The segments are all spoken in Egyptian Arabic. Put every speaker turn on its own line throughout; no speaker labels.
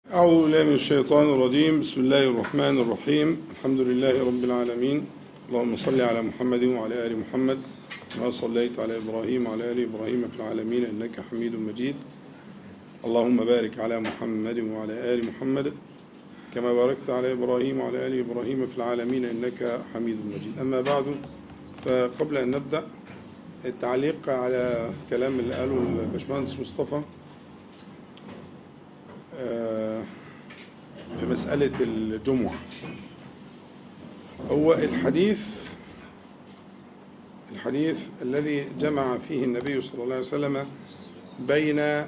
أعوذ بالله من الشيطان الرجيم بسم الله الرحمن الرحيم الحمد لله رب العالمين اللهم صل على محمد وعلى آل محمد كما صليت على إبراهيم وعلى آل إبراهيم في العالمين إنك حميد مجيد اللهم بارك على محمد وعلى آل محمد كما باركت على إبراهيم وعلى آل إبراهيم في العالمين إنك حميد مجيد أما بعد فقبل أن نبدأ التعليق على كلام اللي قاله الباشمهندس مصطفى في مسألة الجمعة هو الحديث الحديث الذي جمع فيه النبي صلى الله عليه وسلم بين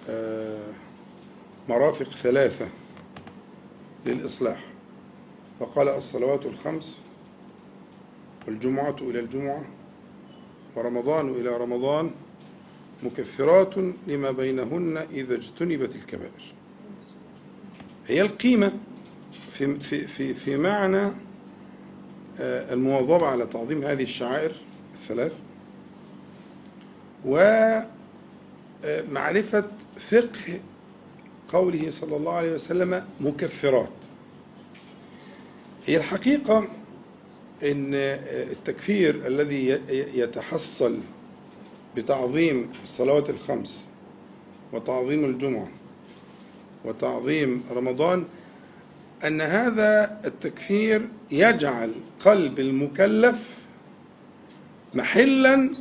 مرافق ثلاثة للإصلاح فقال الصلوات الخمس والجمعة إلى الجمعة ورمضان إلى رمضان مكفرات لما بينهن إذا اجتنبت الكبائر هي القيمة في, في, في, في معنى المواظبة على تعظيم هذه الشعائر الثلاث ومعرفة فقه قوله صلى الله عليه وسلم مكفرات هي الحقيقة ان التكفير الذي يتحصل بتعظيم الصلوات الخمس وتعظيم الجمعة وتعظيم رمضان أن هذا التكفير يجعل قلب المكلف محلا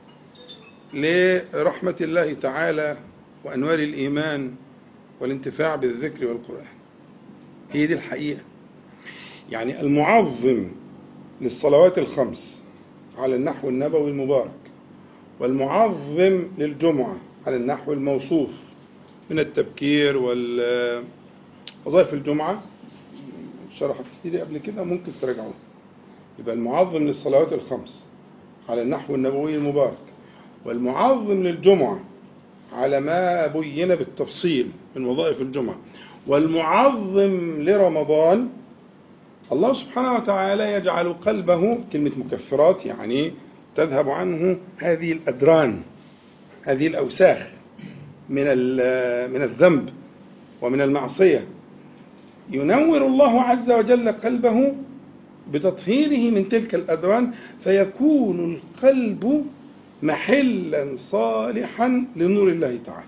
لرحمة الله تعالى وأنوار الإيمان والانتفاع بالذكر والقرآن هي دي الحقيقة يعني المعظم للصلوات الخمس على النحو النبوي المبارك والمعظم للجمعة على النحو الموصوف من التبكير ووظائف الجمعة شرحت كتير قبل كده ممكن تراجعوه يبقى المعظم للصلوات الخمس على النحو النبوي المبارك والمعظم للجمعة على ما بين بالتفصيل من وظائف الجمعة والمعظم لرمضان الله سبحانه وتعالى يجعل قلبه كلمة مكفرات يعني تذهب عنه هذه الأدران هذه الأوساخ من من الذنب ومن المعصية ينور الله عز وجل قلبه بتطهيره من تلك الأدران فيكون القلب محلا صالحا لنور الله تعالى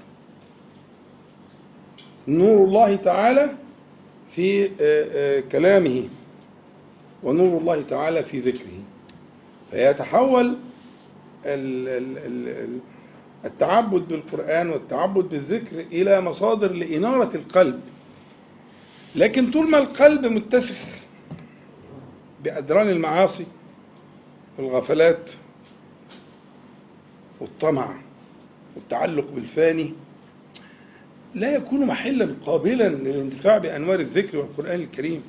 نور الله تعالى في كلامه ونور الله تعالى في ذكره فيتحول التعبد بالقرآن والتعبد بالذكر إلى مصادر لإنارة القلب لكن طول ما القلب متسخ بأدران المعاصي والغفلات والطمع والتعلق بالفاني لا يكون محلا قابلا للانتفاع بأنوار الذكر والقرآن الكريم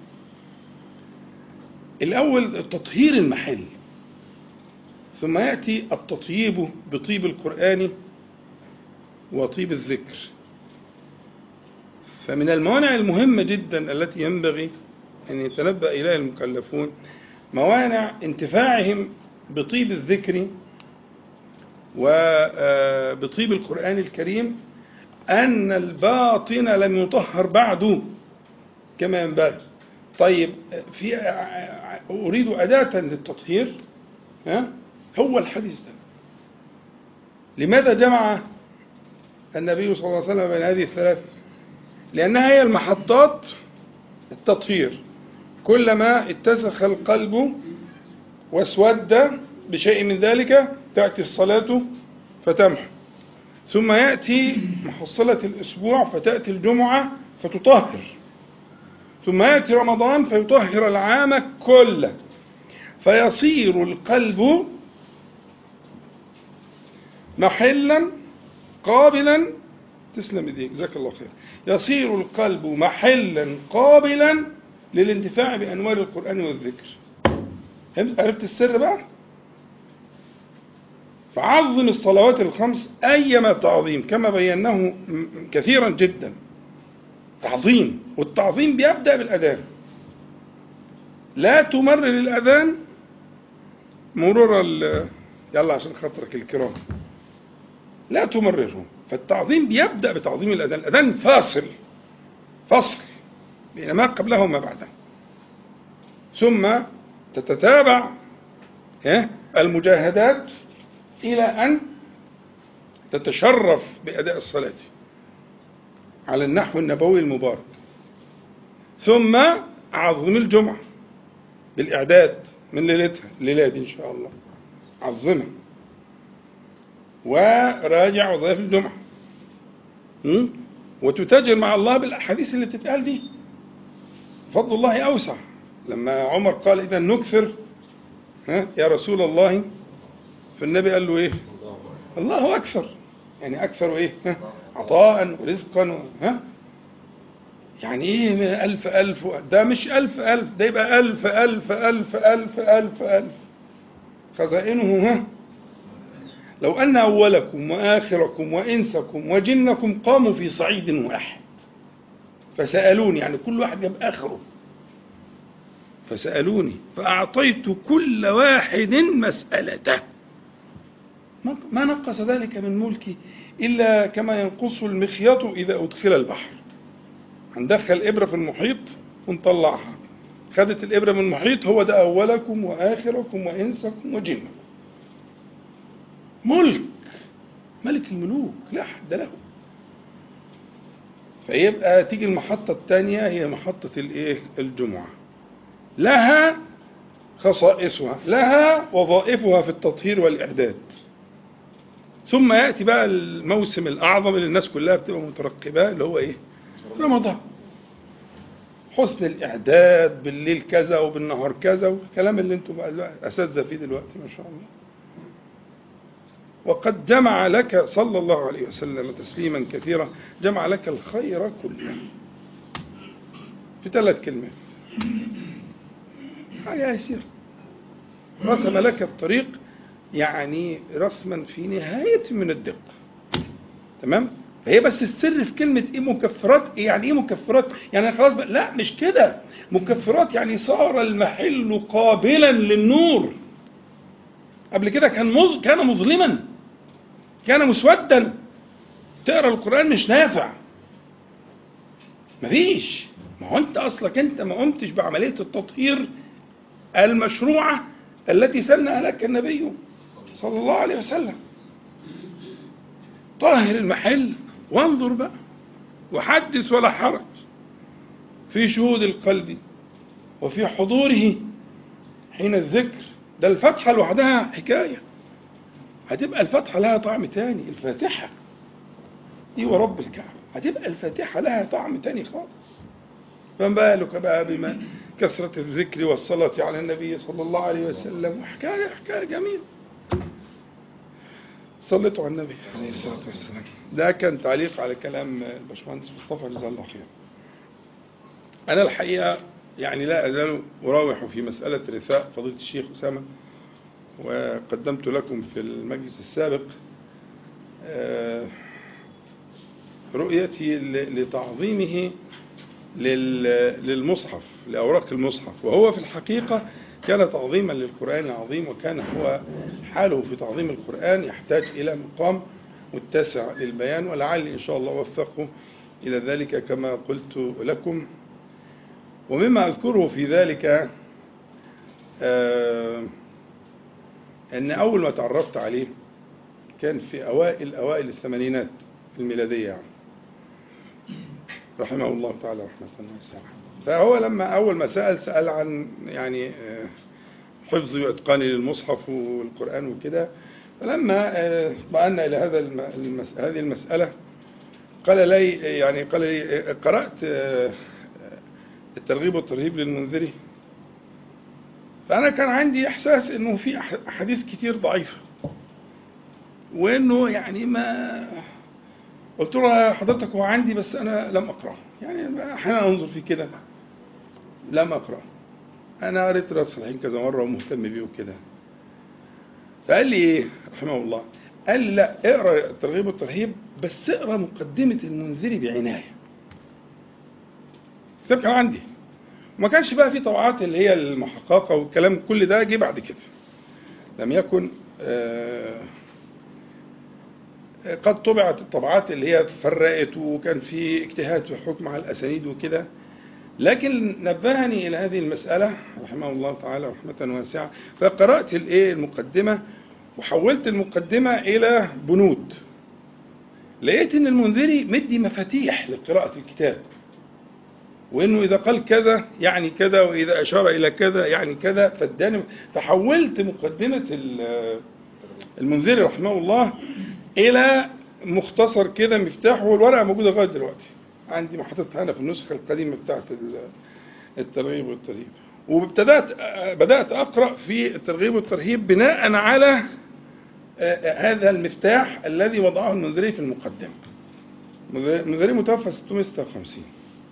الأول تطهير المحل ثم يأتي التطييب بطيب القرآن وطيب الذكر فمن الموانع المهمة جدا التي ينبغي أن يتنبأ إليها المكلفون موانع انتفاعهم بطيب الذكر وبطيب القرآن الكريم أن الباطن لم يطهر بعد كما ينبغي طيب في أريد أداة للتطهير ها هو الحديث ده لماذا جمع النبي صلى الله عليه وسلم بين هذه الثلاث لأنها هي المحطات التطهير كلما اتسخ القلب واسود بشيء من ذلك تأتي الصلاة فتمحو ثم يأتي محصلة الأسبوع فتأتي الجمعة فتطهر ثم يأتي رمضان فيطهر العام كله فيصير القلب محلا قابلا تسلم ايديك جزاك الله خير يصير القلب محلا قابلا للانتفاع بانوار القران والذكر عرفت السر بقى فعظم الصلوات الخمس ايما تعظيم كما بيناه كثيرا جدا تعظيم والتعظيم بيبدا بالاذان لا تمرر الاذان مرور يلا عشان خاطرك الكرام لا تمرره فالتعظيم بيبدأ بتعظيم الأذان الأذان فاصل فصل بين ما قبله وما بعده ثم تتتابع المجاهدات إلى أن تتشرف بأداء الصلاة على النحو النبوي المبارك ثم عظم الجمعة بالإعداد من ليلتها الليلة دي إن شاء الله عظمها وراجع وظائف الجمعة وتتاجر مع الله بالأحاديث اللي بتتقال دي فضل الله أوسع لما عمر قال إذا نكثر ها يا رسول الله فالنبي قال له إيه الله أكثر يعني أكثر إيه ها عطاء ورزقا ها يعني ايه ألف ألف ده مش ألف ألف ده يبقى ألف ألف ألف ألف ألف ألف خزائنه ها لو أن أولكم وآخركم وإنسكم وجنكم قاموا في صعيد واحد فسألوني يعني كل واحد جاب آخره فسألوني فأعطيت كل واحد مسألته ما نقص ذلك من ملكي إلا كما ينقص المخيط إذا أدخل البحر هندخل إبرة في المحيط ونطلعها خدت الإبرة من المحيط هو ده أولكم وآخركم وإنسكم وجنكم ملك ملك الملوك لا حد له فيبقى تيجي المحطة الثانية هي محطة الإيه الجمعة لها خصائصها لها وظائفها في التطهير والإعداد ثم يأتي بقى الموسم الأعظم اللي الناس كلها بتبقى مترقباه اللي هو إيه رمضان حسن الإعداد بالليل كذا وبالنهار كذا والكلام اللي انتم بقى أساتذة فيه دلوقتي ما شاء الله وقد جمع لك صلى الله عليه وسلم تسليما كثيرا جمع لك الخير كله في ثلاث كلمات حاجة يسيرة رسم لك الطريق يعني رسما في نهاية من الدقة تمام فهي بس السر في كلمة ايه مكفرات إيه يعني ايه مكفرات يعني خلاص بقى لا مش كده مكفرات يعني صار المحل قابلا للنور قبل كده كان مظ... كان مظلما كان مسودا تقرا القرآن مش نافع مفيش ما هو انت اصلك انت ما قمتش بعملية التطهير المشروعة التي سنها لك النبي صلى الله عليه وسلم طاهر المحل وانظر بقى وحدث ولا حرج في شهود القلب وفي حضوره حين الذكر ده الفتحة لوحدها حكاية هتبقى الفتحة لها طعم تاني الفاتحة دي ورب الكعبة هتبقى الفاتحة لها طعم تاني خالص فما بالك بقى بما كثرة الذكر والصلاة على النبي صلى الله عليه وسلم وحكاية حكاية جميلة صليتوا على النبي عليه الصلاة والسلام ده كان تعليق على كلام الباشمهندس مصطفى جزاه الله خير أنا الحقيقة يعني لا أزال أراوح في مسألة رثاء فضيلة الشيخ أسامة وقدمت لكم في المجلس السابق رؤيتي لتعظيمه للمصحف لأوراق المصحف وهو في الحقيقة كان تعظيما للقرآن العظيم وكان هو حاله في تعظيم القرآن يحتاج إلى مقام متسع للبيان ولعلي إن شاء الله وفقه إلى ذلك كما قلت لكم ومما أذكره في ذلك آه أن أول ما تعرفت عليه كان في أوائل أوائل الثمانينات الميلادية يعني رحمه الله تعالى رحمة واسعة فهو لما أول ما سأل سأل عن يعني حفظ وإتقان للمصحف والقرآن وكده فلما اطمأنا إلى هذا المس... هذه المسألة قال لي يعني قال لي قرأت الترغيب والترهيب للمنذري فأنا كان عندي إحساس إنه في أحاديث كتير ضعيفة وإنه يعني ما قلت له حضرتك هو عندي بس أنا لم أقرأه يعني أحيانا أنظر في كده لم أقرأه أنا قريت رياض الصالحين كذا مرة ومهتم بيه وكده فقال لي إيه رحمه الله قال لي لا اقرأ الترغيب والترهيب بس اقرأ مقدمة المنذري بعناية كتاب كان عندي وما كانش بقى في طبعات اللي هي المحققة والكلام كل ده جه بعد كده لم يكن آه قد طبعت الطبعات اللي هي فرقت وكان في اجتهاد في الحكم على الأسانيد وكده لكن نبهني إلى هذه المسألة رحمه الله تعالى رحمة واسعة فقرأت الإيه المقدمة وحولت المقدمة إلى بنود لقيت إن المنذري مدي مفاتيح لقراءة الكتاب وإنه إذا قال كذا يعني كذا وإذا أشار إلى كذا يعني كذا فاداني فحولت مقدمة ال- المنذري رحمه الله إلى مختصر كده مفتاح والورقة موجودة لغاية دلوقتي عندي محطتها أنا في النسخة القديمة بتاعت ال- الترغيب والترهيب وابتدأت بدأت أقرأ في الترغيب والترهيب بناء على آه، هذا المفتاح الذي وضعه المنذري في المقدمة المنذري متوفى 656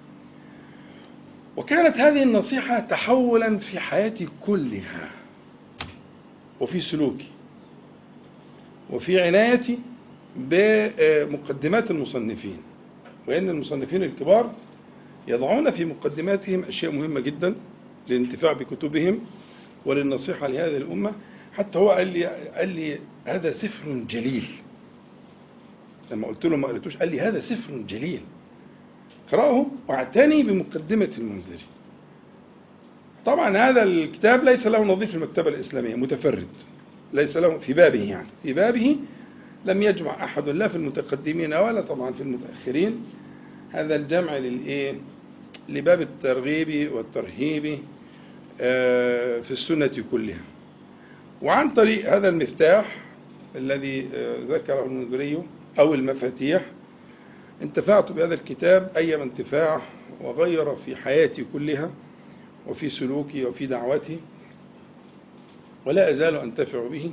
وكانت هذه النصيحة تحولا في حياتي كلها وفي سلوكي وفي عنايتي بمقدمات المصنفين وإن المصنفين الكبار يضعون في مقدماتهم أشياء مهمة جدا للانتفاع بكتبهم وللنصيحة لهذه الأمة حتى هو قال لي قال لي هذا سفر جليل لما قلت له ما قريتوش قال لي هذا سفر جليل اقرأه واعتني بمقدمة المنذري طبعا هذا الكتاب ليس له نظير في المكتبة الإسلامية متفرد ليس له في بابه يعني في بابه لم يجمع أحد لا في المتقدمين ولا طبعا في المتأخرين هذا الجمع للإيه لباب الترغيب والترهيب آه، في السنة كلها وعن طريق هذا المفتاح الذي آه، ذكره المنذري أو المفاتيح انتفعت بهذا الكتاب أيما انتفاع وغير في حياتي كلها وفي سلوكي وفي دعوتي ولا أزال أنتفع به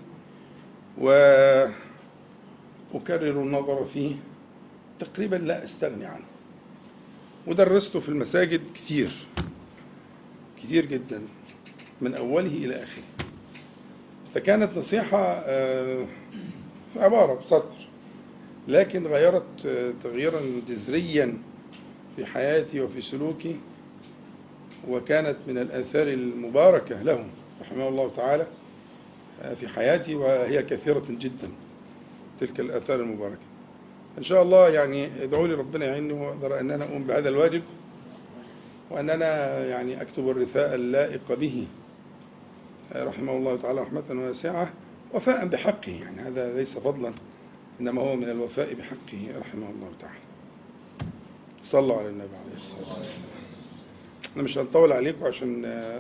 وأكرر النظر فيه تقريبا لا أستغني عنه ودرسته في المساجد كثير كثير جدا من أوله إلى آخره فكانت نصيحة آه، في عبارة بسطر لكن غيرت آه، تغييرا جذريا في حياتي وفي سلوكي وكانت من الآثار المباركة له رحمه الله تعالى آه، في حياتي وهي كثيرة جدا تلك الآثار المباركة إن شاء الله يعني ادعوا لي ربنا يعيني وأقدر أن أنا أقوم بهذا الواجب وأن أنا يعني أكتب الرثاء اللائق به آه، رحمه الله تعالى رحمة واسعة وفاء بحقه يعني هذا ليس فضلا إنما هو من الوفاء بحقه رحمه الله تعالى صلوا على النبي عليه الصلاة والسلام أنا مش هنطول عليكم عشان آه،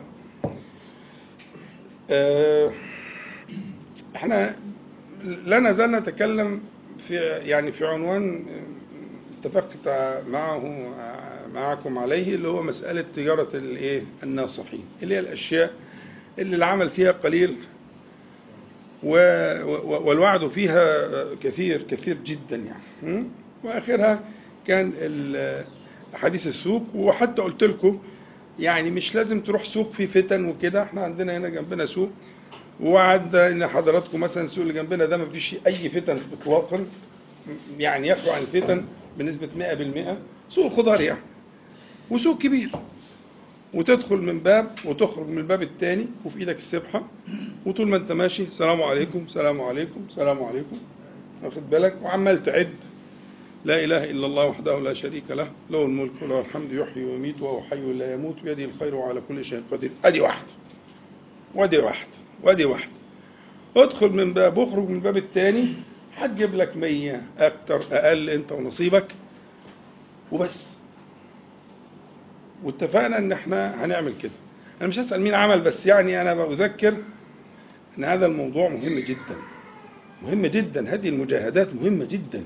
آه، احنا لا نزال نتكلم في يعني في عنوان اتفقت معه معكم عليه اللي هو مسألة تجارة الايه الناصحين اللي هي الأشياء اللي العمل فيها قليل و- و- والوعد فيها كثير كثير جدا يعني م? وآخرها كان ال- حديث السوق وحتى قلت لكم يعني مش لازم تروح سوق فيه فتن وكده احنا عندنا هنا جنبنا سوق وعد ان حضراتكم مثلا السوق اللي جنبنا ده ما فيش اي فتن اطلاقا يعني يخلو عن الفتن بنسبة 100% سوق خضار يعني وسوق كبير وتدخل من باب وتخرج من الباب الثاني وفي ايدك السبحة وطول ما انت ماشي سلام عليكم سلام عليكم سلام عليكم واخد بالك وعمال تعد لا إله إلا الله وحده لا شريك له له الملك وله الحمد يحيي ويميت وهو حي لا يموت بيده الخير وعلى كل شيء قدير أدي واحد وادي واحد وادي واحد ادخل من باب واخرج من الباب الثاني هتجيب لك مية أكتر أقل أنت ونصيبك وبس واتفقنا ان احنا هنعمل كده انا مش هسأل مين عمل بس يعني انا بذكر ان هذا الموضوع مهم جدا مهم جدا هذه المجاهدات مهمة جدا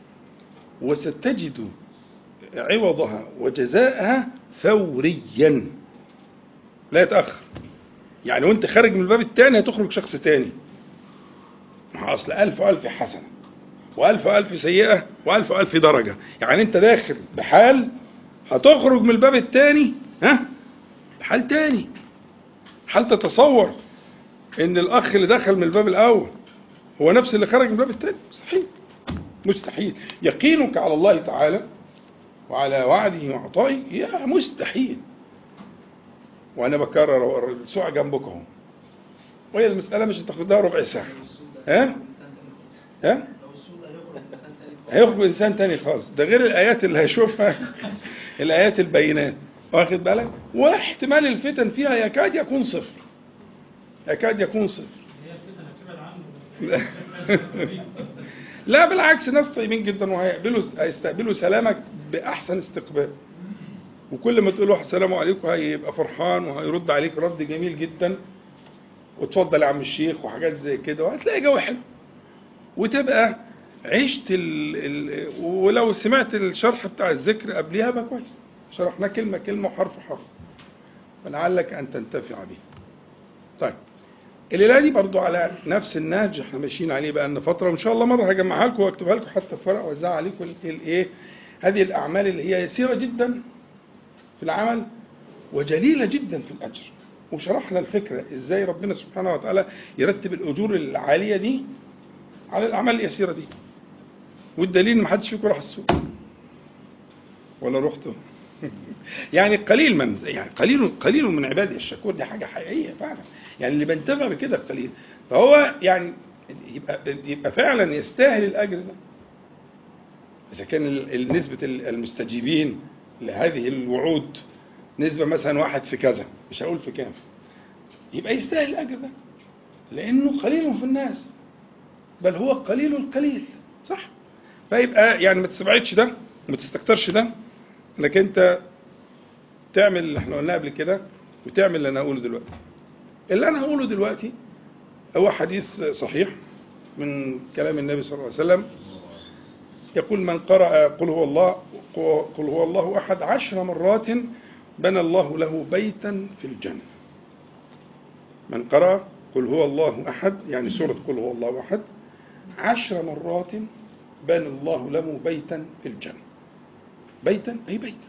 وستجد عوضها وجزاءها فوريا لا يتأخر يعني وانت خارج من الباب الثاني هتخرج شخص تاني ما هو اصل ألف وألف حسنة وألف وألف سيئة وألف وألف درجة يعني انت داخل بحال هتخرج من الباب الثاني ها بحال تاني هل تتصور ان الاخ اللي دخل من الباب الاول هو نفس اللي خرج من الباب الثاني مستحيل مستحيل يقينك على الله تعالى وعلى وعده وعطائه يا مستحيل وانا بكرر السوع جنبك اهو وهي المساله مش هتاخدها ربع ساعه ها ها
لو السوق هيخرج مثلا
هيخبر انسان تاني خالص ده غير الايات اللي هيشوفها الايات البينات واخد بالك واحتمال الفتن فيها يكاد يكون صفر يكاد يكون صفر
هي الفتنة هتبعد عنه
لا بالعكس ناس طيبين جدا وهيقبلوا هيستقبلوا سلامك باحسن استقبال وكل ما تقول له السلام عليكم هيبقى فرحان وهيرد عليك رد جميل جدا وتفضل يا عم الشيخ وحاجات زي كده وهتلاقي جو حلو وتبقى عشت ال... ال... ولو سمعت الشرح بتاع الذكر قبلها يبقى كويس شرحناه كلمه كلمه وحرف حرف فلعلك ان تنتفع به طيب الليله دي برضو على نفس النهج احنا ماشيين عليه بقى لنا فتره وان شاء الله مره هجمعها لكم واكتبها لكم حتى في ورق واوزعها عليكم الايه هذه الاعمال اللي هي يسيره جدا في العمل وجليله جدا في الاجر وشرحنا الفكره ازاي ربنا سبحانه وتعالى يرتب الاجور العاليه دي على الاعمال اليسيره دي والدليل ما حدش فيكم راح السوق ولا رحتوا يعني قليل من يعني قليل قليل من عبادي الشكور دي حاجه حقيقيه فعلا يعني اللي بينتفع بكده قليل فهو يعني يبقى يبقى فعلا يستاهل الاجر ده اذا كان ال- ال- نسبه ال- المستجيبين لهذه الوعود نسبه مثلا واحد في كذا مش هقول في كام يبقى يستاهل الاجر ده لانه قليل في الناس بل هو قليل القليل صح فيبقى يعني ما تستبعدش ده وما تستكترش ده انك انت تعمل اللي احنا قلناه قبل كده وتعمل اللي انا هقوله دلوقتي اللي انا هقوله دلوقتي هو حديث صحيح من كلام النبي صلى الله عليه وسلم يقول من قرأ قل هو الله قل هو الله أحد عشر مرات بنى الله له بيتا في الجنة من قرأ قل هو الله أحد يعني سورة قل هو الله أحد عشر مرات بنى الله له بيتا في الجنة بيتا أي بيتا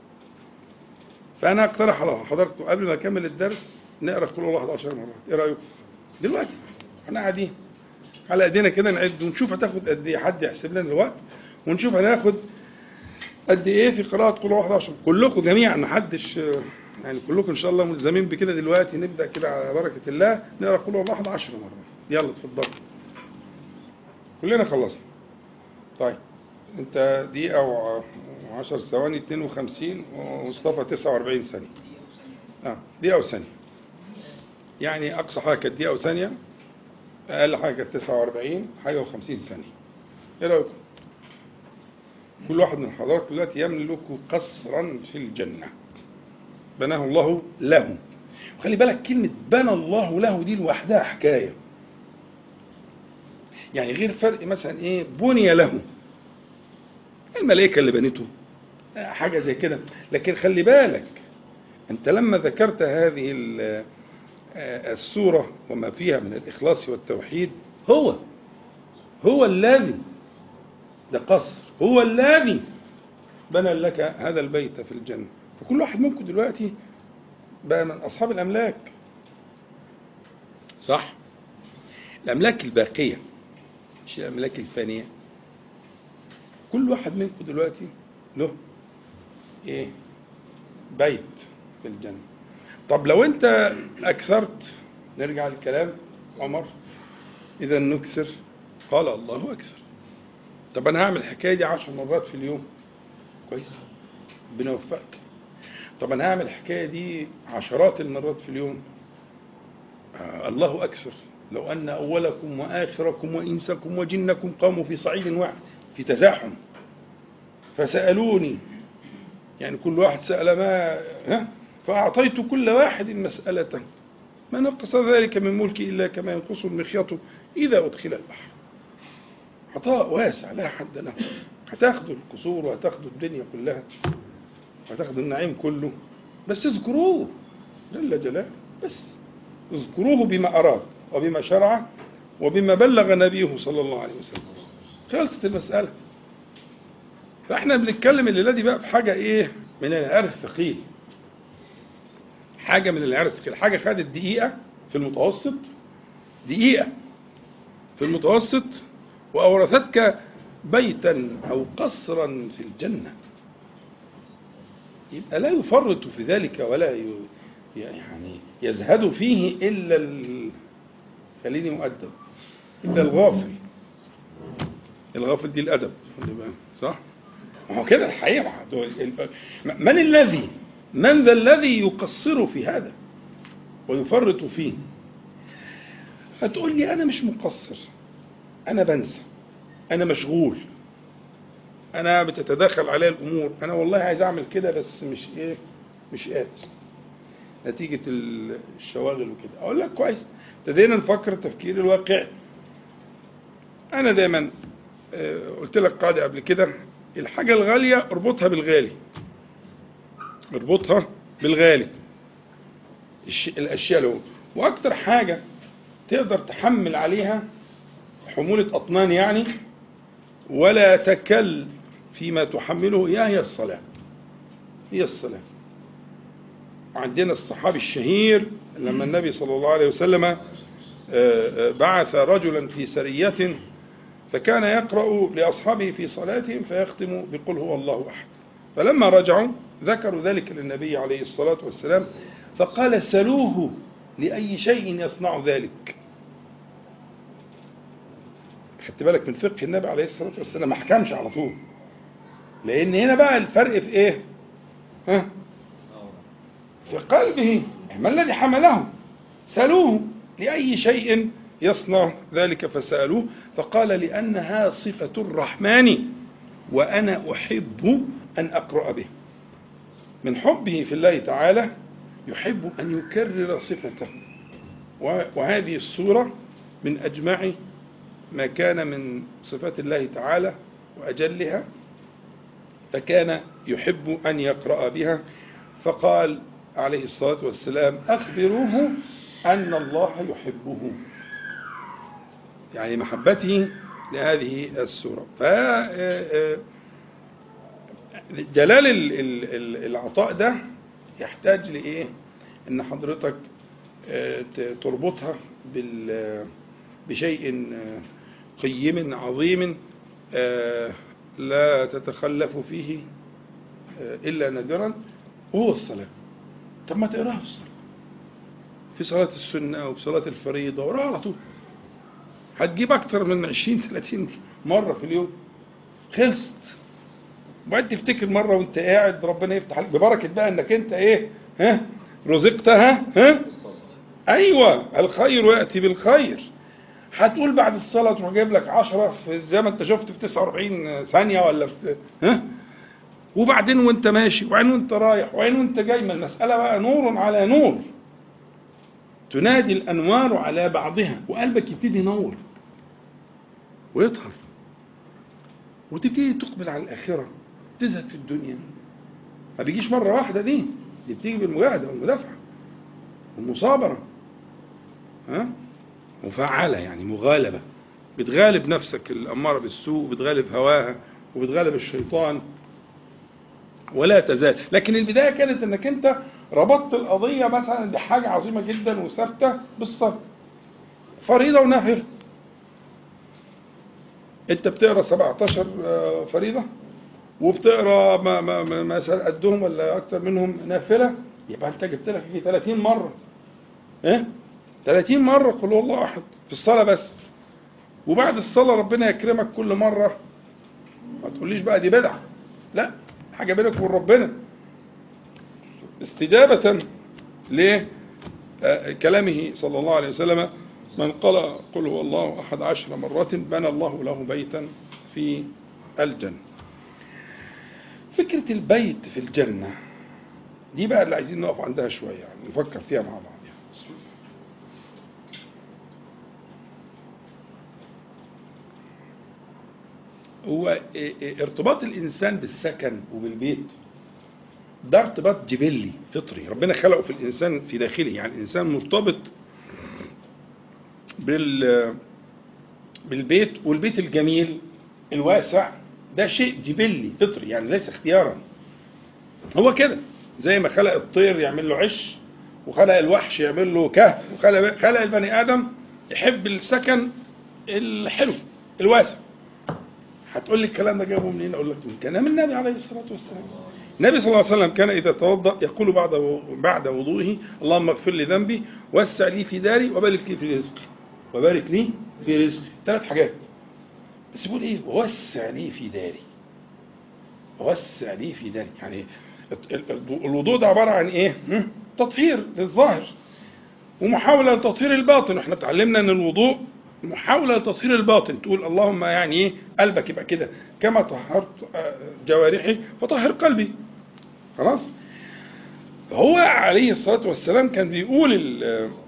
فأنا أقترح على حضراتكم قبل ما أكمل الدرس نقرأ قل هو الله 11 مرة إيه رأيكم؟ دلوقتي احنا قاعدين على ايدينا كده نعد ونشوف هتاخد قد ايه حد يحسب لنا الوقت ونشوف هناخد قد ايه في قراءة قل هو 11 كلكم جميعا محدش يعني كلكم ان شاء الله ملزمين بكده دلوقتي نبدا كده على بركة الله نقرا قل هو الله 11 مرة يلا اتفضلوا كلنا خلصنا طيب انت دقيقة و10 ثواني 52 ومصطفى 49 ثانية اه دقيقة وثانية يعني اقصى حاجة كانت دقيقة وثانية اقل حاجة كانت 49 حاجة و50 ثانية ايه رايكم؟ كل واحد من حضراتكم دلوقتي يملك قصرا في الجنة بناه الله له وخلي بالك كلمة بنى الله له دي لوحدها حكاية يعني غير فرق مثلا ايه بني له الملائكة اللي بنته حاجة زي كده لكن خلي بالك انت لما ذكرت هذه ال- السورة وما فيها من الإخلاص والتوحيد هو هو الذي ده قصر هو الذي بنى لك هذا البيت في الجنة فكل واحد منكم دلوقتي بقى من أصحاب الأملاك صح الأملاك الباقية مش الأملاك الفانية كل واحد منكم دلوقتي له إيه بيت في الجنة طب لو أنت أكثرت نرجع للكلام عمر إذا نكسر قال الله أكثر طب أنا هعمل الحكاية دي عشر مرات في اليوم كويس ربنا يوفقك طب أنا هعمل الحكاية دي عشرات المرات في اليوم آه الله أكثر لو أن أولكم وآخركم وإنسكم وجنكم قاموا في صعيد واحد في تزاحم فسألوني يعني كل واحد سأل ما ها فأعطيت كل واحد مسألة ما نقص ذلك من ملكي إلا كما ينقص المخيط إذا أدخل البحر عطاء واسع لا حد له هتاخدوا القصور وهتاخدوا الدنيا كلها وهتاخدوا النعيم كله بس اذكروه جل جلاله بس اذكروه بما أراد وبما شرع وبما بلغ نبيه صلى الله عليه وسلم خلصت المسألة فاحنا بنتكلم الليلة دي بقى في حاجة ايه من العيار الثقيل حاجة من العيار الثقيل حاجة خدت دقيقة في المتوسط دقيقة في المتوسط وأورثتك بيتا أو قصرا في الجنة يبقى لا يفرط في ذلك ولا ي... يعني يزهد فيه إلا ال... خليني مؤدب إلا الغافل الغافل دي الادب خلي بالك صح ما هو كده الحقيقه ما هو ال- ال- من الذي من ذا الذي يقصر في هذا ويفرط فيه هتقول لي انا مش مقصر انا بنسى انا مشغول انا بتتداخل علي الامور انا والله عايز اعمل كده بس مش ايه مش قادر نتيجة ال- الشواغل وكده أقول لك كويس ابتدينا نفكر التفكير الواقعي أنا دايما آه، قلت لك قاعدة قبل كده الحاجة الغالية اربطها بالغالي اربطها بالغالي الش- الأشياء له وأكتر حاجة تقدر تحمل عليها حمولة أطنان يعني ولا تكل فيما تحمله هي هي الصلاة هي الصلاة عندنا الصحابي الشهير لما النبي صلى الله عليه وسلم آه، آه، بعث رجلا في سرية فكان يقرأ لأصحابه في صلاتهم فيختم بقل هو الله أحد فلما رجعوا ذكروا ذلك للنبي عليه الصلاة والسلام فقال سلوه لأي شيء يصنع ذلك خدت بالك من فقه النبي عليه الصلاة والسلام ما حكمش على طول لأن هنا بقى الفرق في إيه؟ ها؟ في قلبه ما الذي حمله سألوه لأي شيء يصنع ذلك فسألوه فقال لأنها صفة الرحمن وأنا أحب أن أقرأ به من حبه في الله تعالى يحب أن يكرر صفته و- وهذه السورة من أجمع ما كان من صفات الله تعالى وأجلها فكان يحب أن يقرأ بها فقال عليه الصلاة والسلام أخبروه أن الله يحبه يعني محبته لهذه السورة ف جلال ال- ال- ال- العطاء ده يحتاج لإيه إن حضرتك آه، ت- تربطها بال بشيء آه، قيم عظيم آه، لا تتخلف فيه آه، إلا نادرا وهو الصلاة طب ما تقراها في الصلاة في صلاة السنة وفي صلاة الفريضة وراها على طول هتجيب أكتر من 20 30 مرة في اليوم خلصت وبعد تفتكر مرة وأنت قاعد ربنا يفتح عليك ببركة بقى إنك أنت إيه ها رزقتها ها أيوة الخير يأتي بالخير هتقول بعد الصلاة تروح جايب لك 10 في زي ما أنت شفت في 49 ثانية ولا في ها وبعدين وانت ماشي وبعدين وانت رايح وبعدين وانت جاي ما المسألة بقى نور على نور تنادي الأنوار على بعضها وقلبك يبتدي ينور ويطهر وتبتدي تقبل على الآخرة تزهد في الدنيا ما بيجيش مرة واحدة دي دي بتيجي بالمجاهدة والمدافعة والمصابرة ها مفعلة يعني مغالبة بتغالب نفسك الأمارة بالسوء وبتغالب هواها وبتغالب الشيطان ولا تزال لكن البداية كانت انك انت ربطت القضية مثلا بحاجة عظيمة جدا وثابتة بالصبر فريضة ونافلة انت بتقرا 17 آه، فريضة وبتقرا ما ما ما مثلا قدهم ولا اكتر منهم نافلة يبقى انت جبت لك في 30 مرة ايه 30 مرة قل هو الله احد في الصلاة بس وبعد الصلاة ربنا يكرمك كل مرة ما تقوليش بقى دي بدعة لا حاجة بينك وبين ربنا استجابة لكلامه صلى الله عليه وسلم من قال قل هو الله أحد عشر مرات بنى الله له بيتا في الجنة فكرة البيت في الجنة دي بقى اللي عايزين نقف عندها شوية يعني نفكر فيها مع بعض يعني. بسم الله. هو إيه إيه ارتباط الإنسان بالسكن وبالبيت ده ارتباط جبلي فطري ربنا خلقه في الإنسان في داخله يعني الإنسان مرتبط بال بالبيت والبيت الجميل الواسع ده شيء جبلي فطري يعني ليس اختيارا هو كده زي ما خلق الطير يعمل له عش وخلق الوحش يعمل له كهف وخلق خلق البني آدم يحب السكن الحلو الواسع هتقول لي الكلام ده جابه منين اقول لك من كلام النبي عليه الصلاه والسلام النبي صلى الله عليه وسلم كان اذا توضا يقول بعد بعد وضوئه اللهم اغفر لي ذنبي وسع لي في داري وبارك لي في رزقي وبارك لي في رزقي ثلاث حاجات بس بيقول ايه ووسع لي في داري ووسع لي في داري يعني ال- ال- الوضوء ده عباره عن ايه هم؟ تطهير للظاهر ومحاوله لتطهير الباطن واحنا اتعلمنا ان الوضوء محاوله لتطهير الباطن تقول اللهم يعني ايه قلبك يبقى كده كما طهرت آه، جوارحي فطهر قلبي خلاص هو عليه الصلاه والسلام كان بيقول ال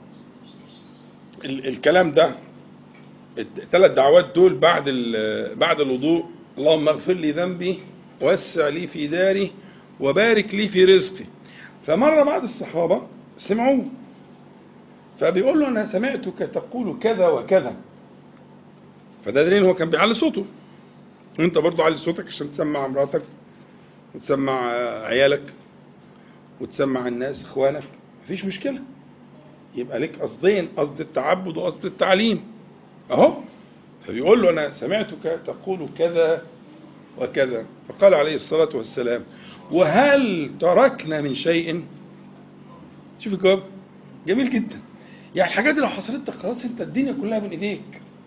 ال الكلام ده الثلاث دعوات دول بعد ال- بعد الوضوء اللهم اغفر لي ذنبي وسع لي في داري وبارك لي في رزقي فمر بعض الصحابة سمعوه فبيقول له أنا سمعتك تقول كذا وكذا فده دليل هو كان بيعلي صوته وانت برضه علي صوتك عشان تسمع مراتك وتسمع آه، عيالك وتسمع الناس اخوانك مفيش مشكلة يبقى لك قصدين قصد التعبد وقصد التعليم اهو فبيقول له انا سمعتك تقول كذا وكذا فقال عليه الصلاة والسلام وهل تركنا من شيء شوف الجواب جميل جدا يعني الحاجات دي لو حصلت لك خلاص انت الدنيا كلها بين ايديك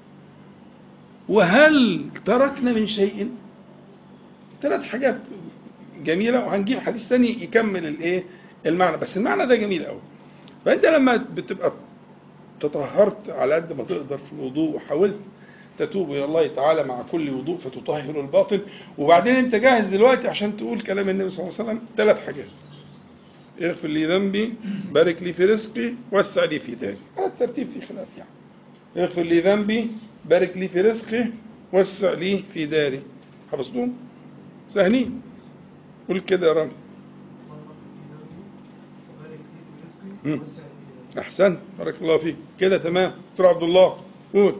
وهل تركنا من شيء ثلاث حاجات جميلة وهنجيب حديث تاني يكمل الايه المعنى بس المعنى ده جميل قوي فانت لما بتبقى تطهرت على قد ما تقدر في الوضوء وحاولت تتوب الى الله تعالى مع كل وضوء فتطهر الباطن وبعدين انت جاهز دلوقتي عشان تقول كلام النبي صلى الله عليه وسلم ثلاث حاجات اغفر لي ذنبي بارك لي في رزقي وسع لي في داري على الترتيب في خلاف يعني اغفر لي ذنبي بارك لي في رزقي وسع لي في داري حفظتهم سهلين قول كده يا رب مم. احسنت بارك الله فيك كده تمام دكتور عبد الله قول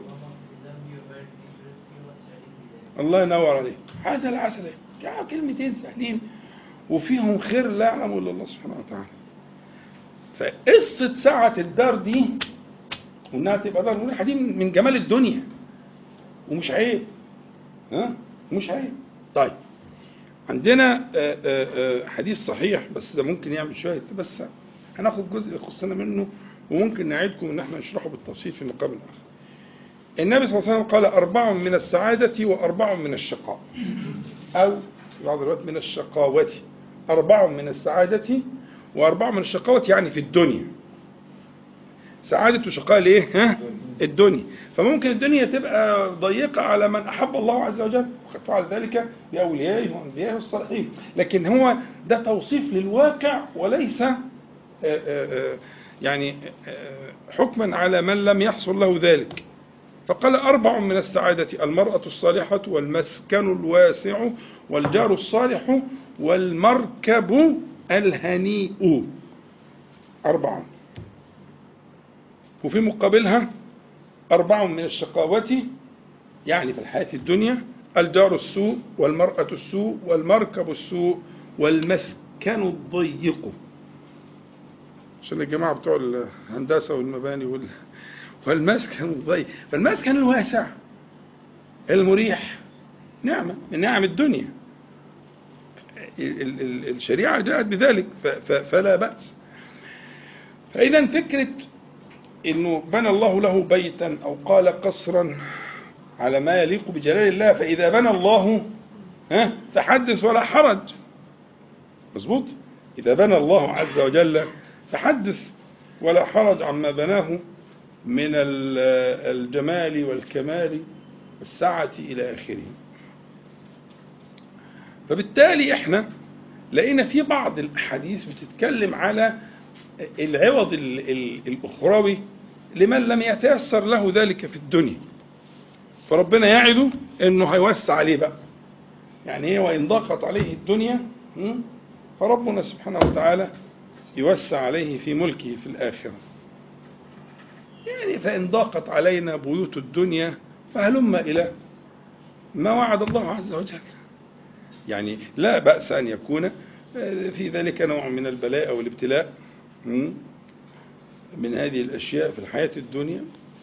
الله ينور عليك هذا العسل يا كلمتين سهلين وفيهم خير لا يعلم الا الله سبحانه وتعالى فقصه سعه الدار دي وانها تبقى دار مريحه دي من جمال الدنيا ومش عيب ها مش عيب طيب عندنا آه، آه، آه، حديث صحيح بس ده ممكن يعمل شويه بس هناخد جزء يخصنا منه وممكن نعيدكم ان احنا نشرحه بالتفصيل في مقام اخر. النبي صلى الله عليه وسلم قال أربع من السعادة وأربع من الشقاء أو في بعض الوقت من الشقاوة أربع من السعادة وأربع من الشقاوة يعني في الدنيا سعادة وشقاء ليه؟ ها؟ الدنيا فممكن الدنيا تبقى ضيقة على من أحب الله عز وجل وقد فعل ذلك بأوليائه وأنبيائه والصالحين لكن هو ده توصيف للواقع وليس آه، آه، آه، يعني آه، حكما على من لم يحصل له ذلك فقال أربع من السعادة المرأة الصالحة والمسكن الواسع والجار الصالح والمركب الهنيء أربعة وفي مقابلها أربع من الشقاوة يعني في الحياة الدنيا الجار السوء والمرأة السوء والمركب السوء والمسكن الضيق عشان الجماعة بتوع الهندسة والمباني وال... والمسكن الضيق فالمسكن الواسع المريح نعمة من نعم الدنيا ال- ال- ال- الشريعة جاءت بذلك ف- ف- فلا بأس فإذا فكرة انه بنى الله له بيتا او قال قصرا على ما يليق بجلال الله فاذا بنى الله ها فحدث ولا حرج مظبوط اذا بنى الله عز وجل فحدث ولا حرج عما بناه من ال- الجمال والكمال والسعة إلى آخره فبالتالي احنا لقينا في بعض الأحاديث بتتكلم على العوض ال- ال- الأخروي لمن لم يتيسر له ذلك في الدنيا فربنا يعده انه هيوسع عليه بقى يعني ايه وان ضاقت عليه الدنيا م? فربنا سبحانه وتعالى يوسع عليه في ملكه في الآخرة يعني فإن ضاقت علينا بيوت الدنيا فهلم إلى ما وعد الله عز وجل يعني لا بأس أن يكون في ذلك نوع من البلاء أو الابتلاء م? من هذه الأشياء في الحياة الدنيا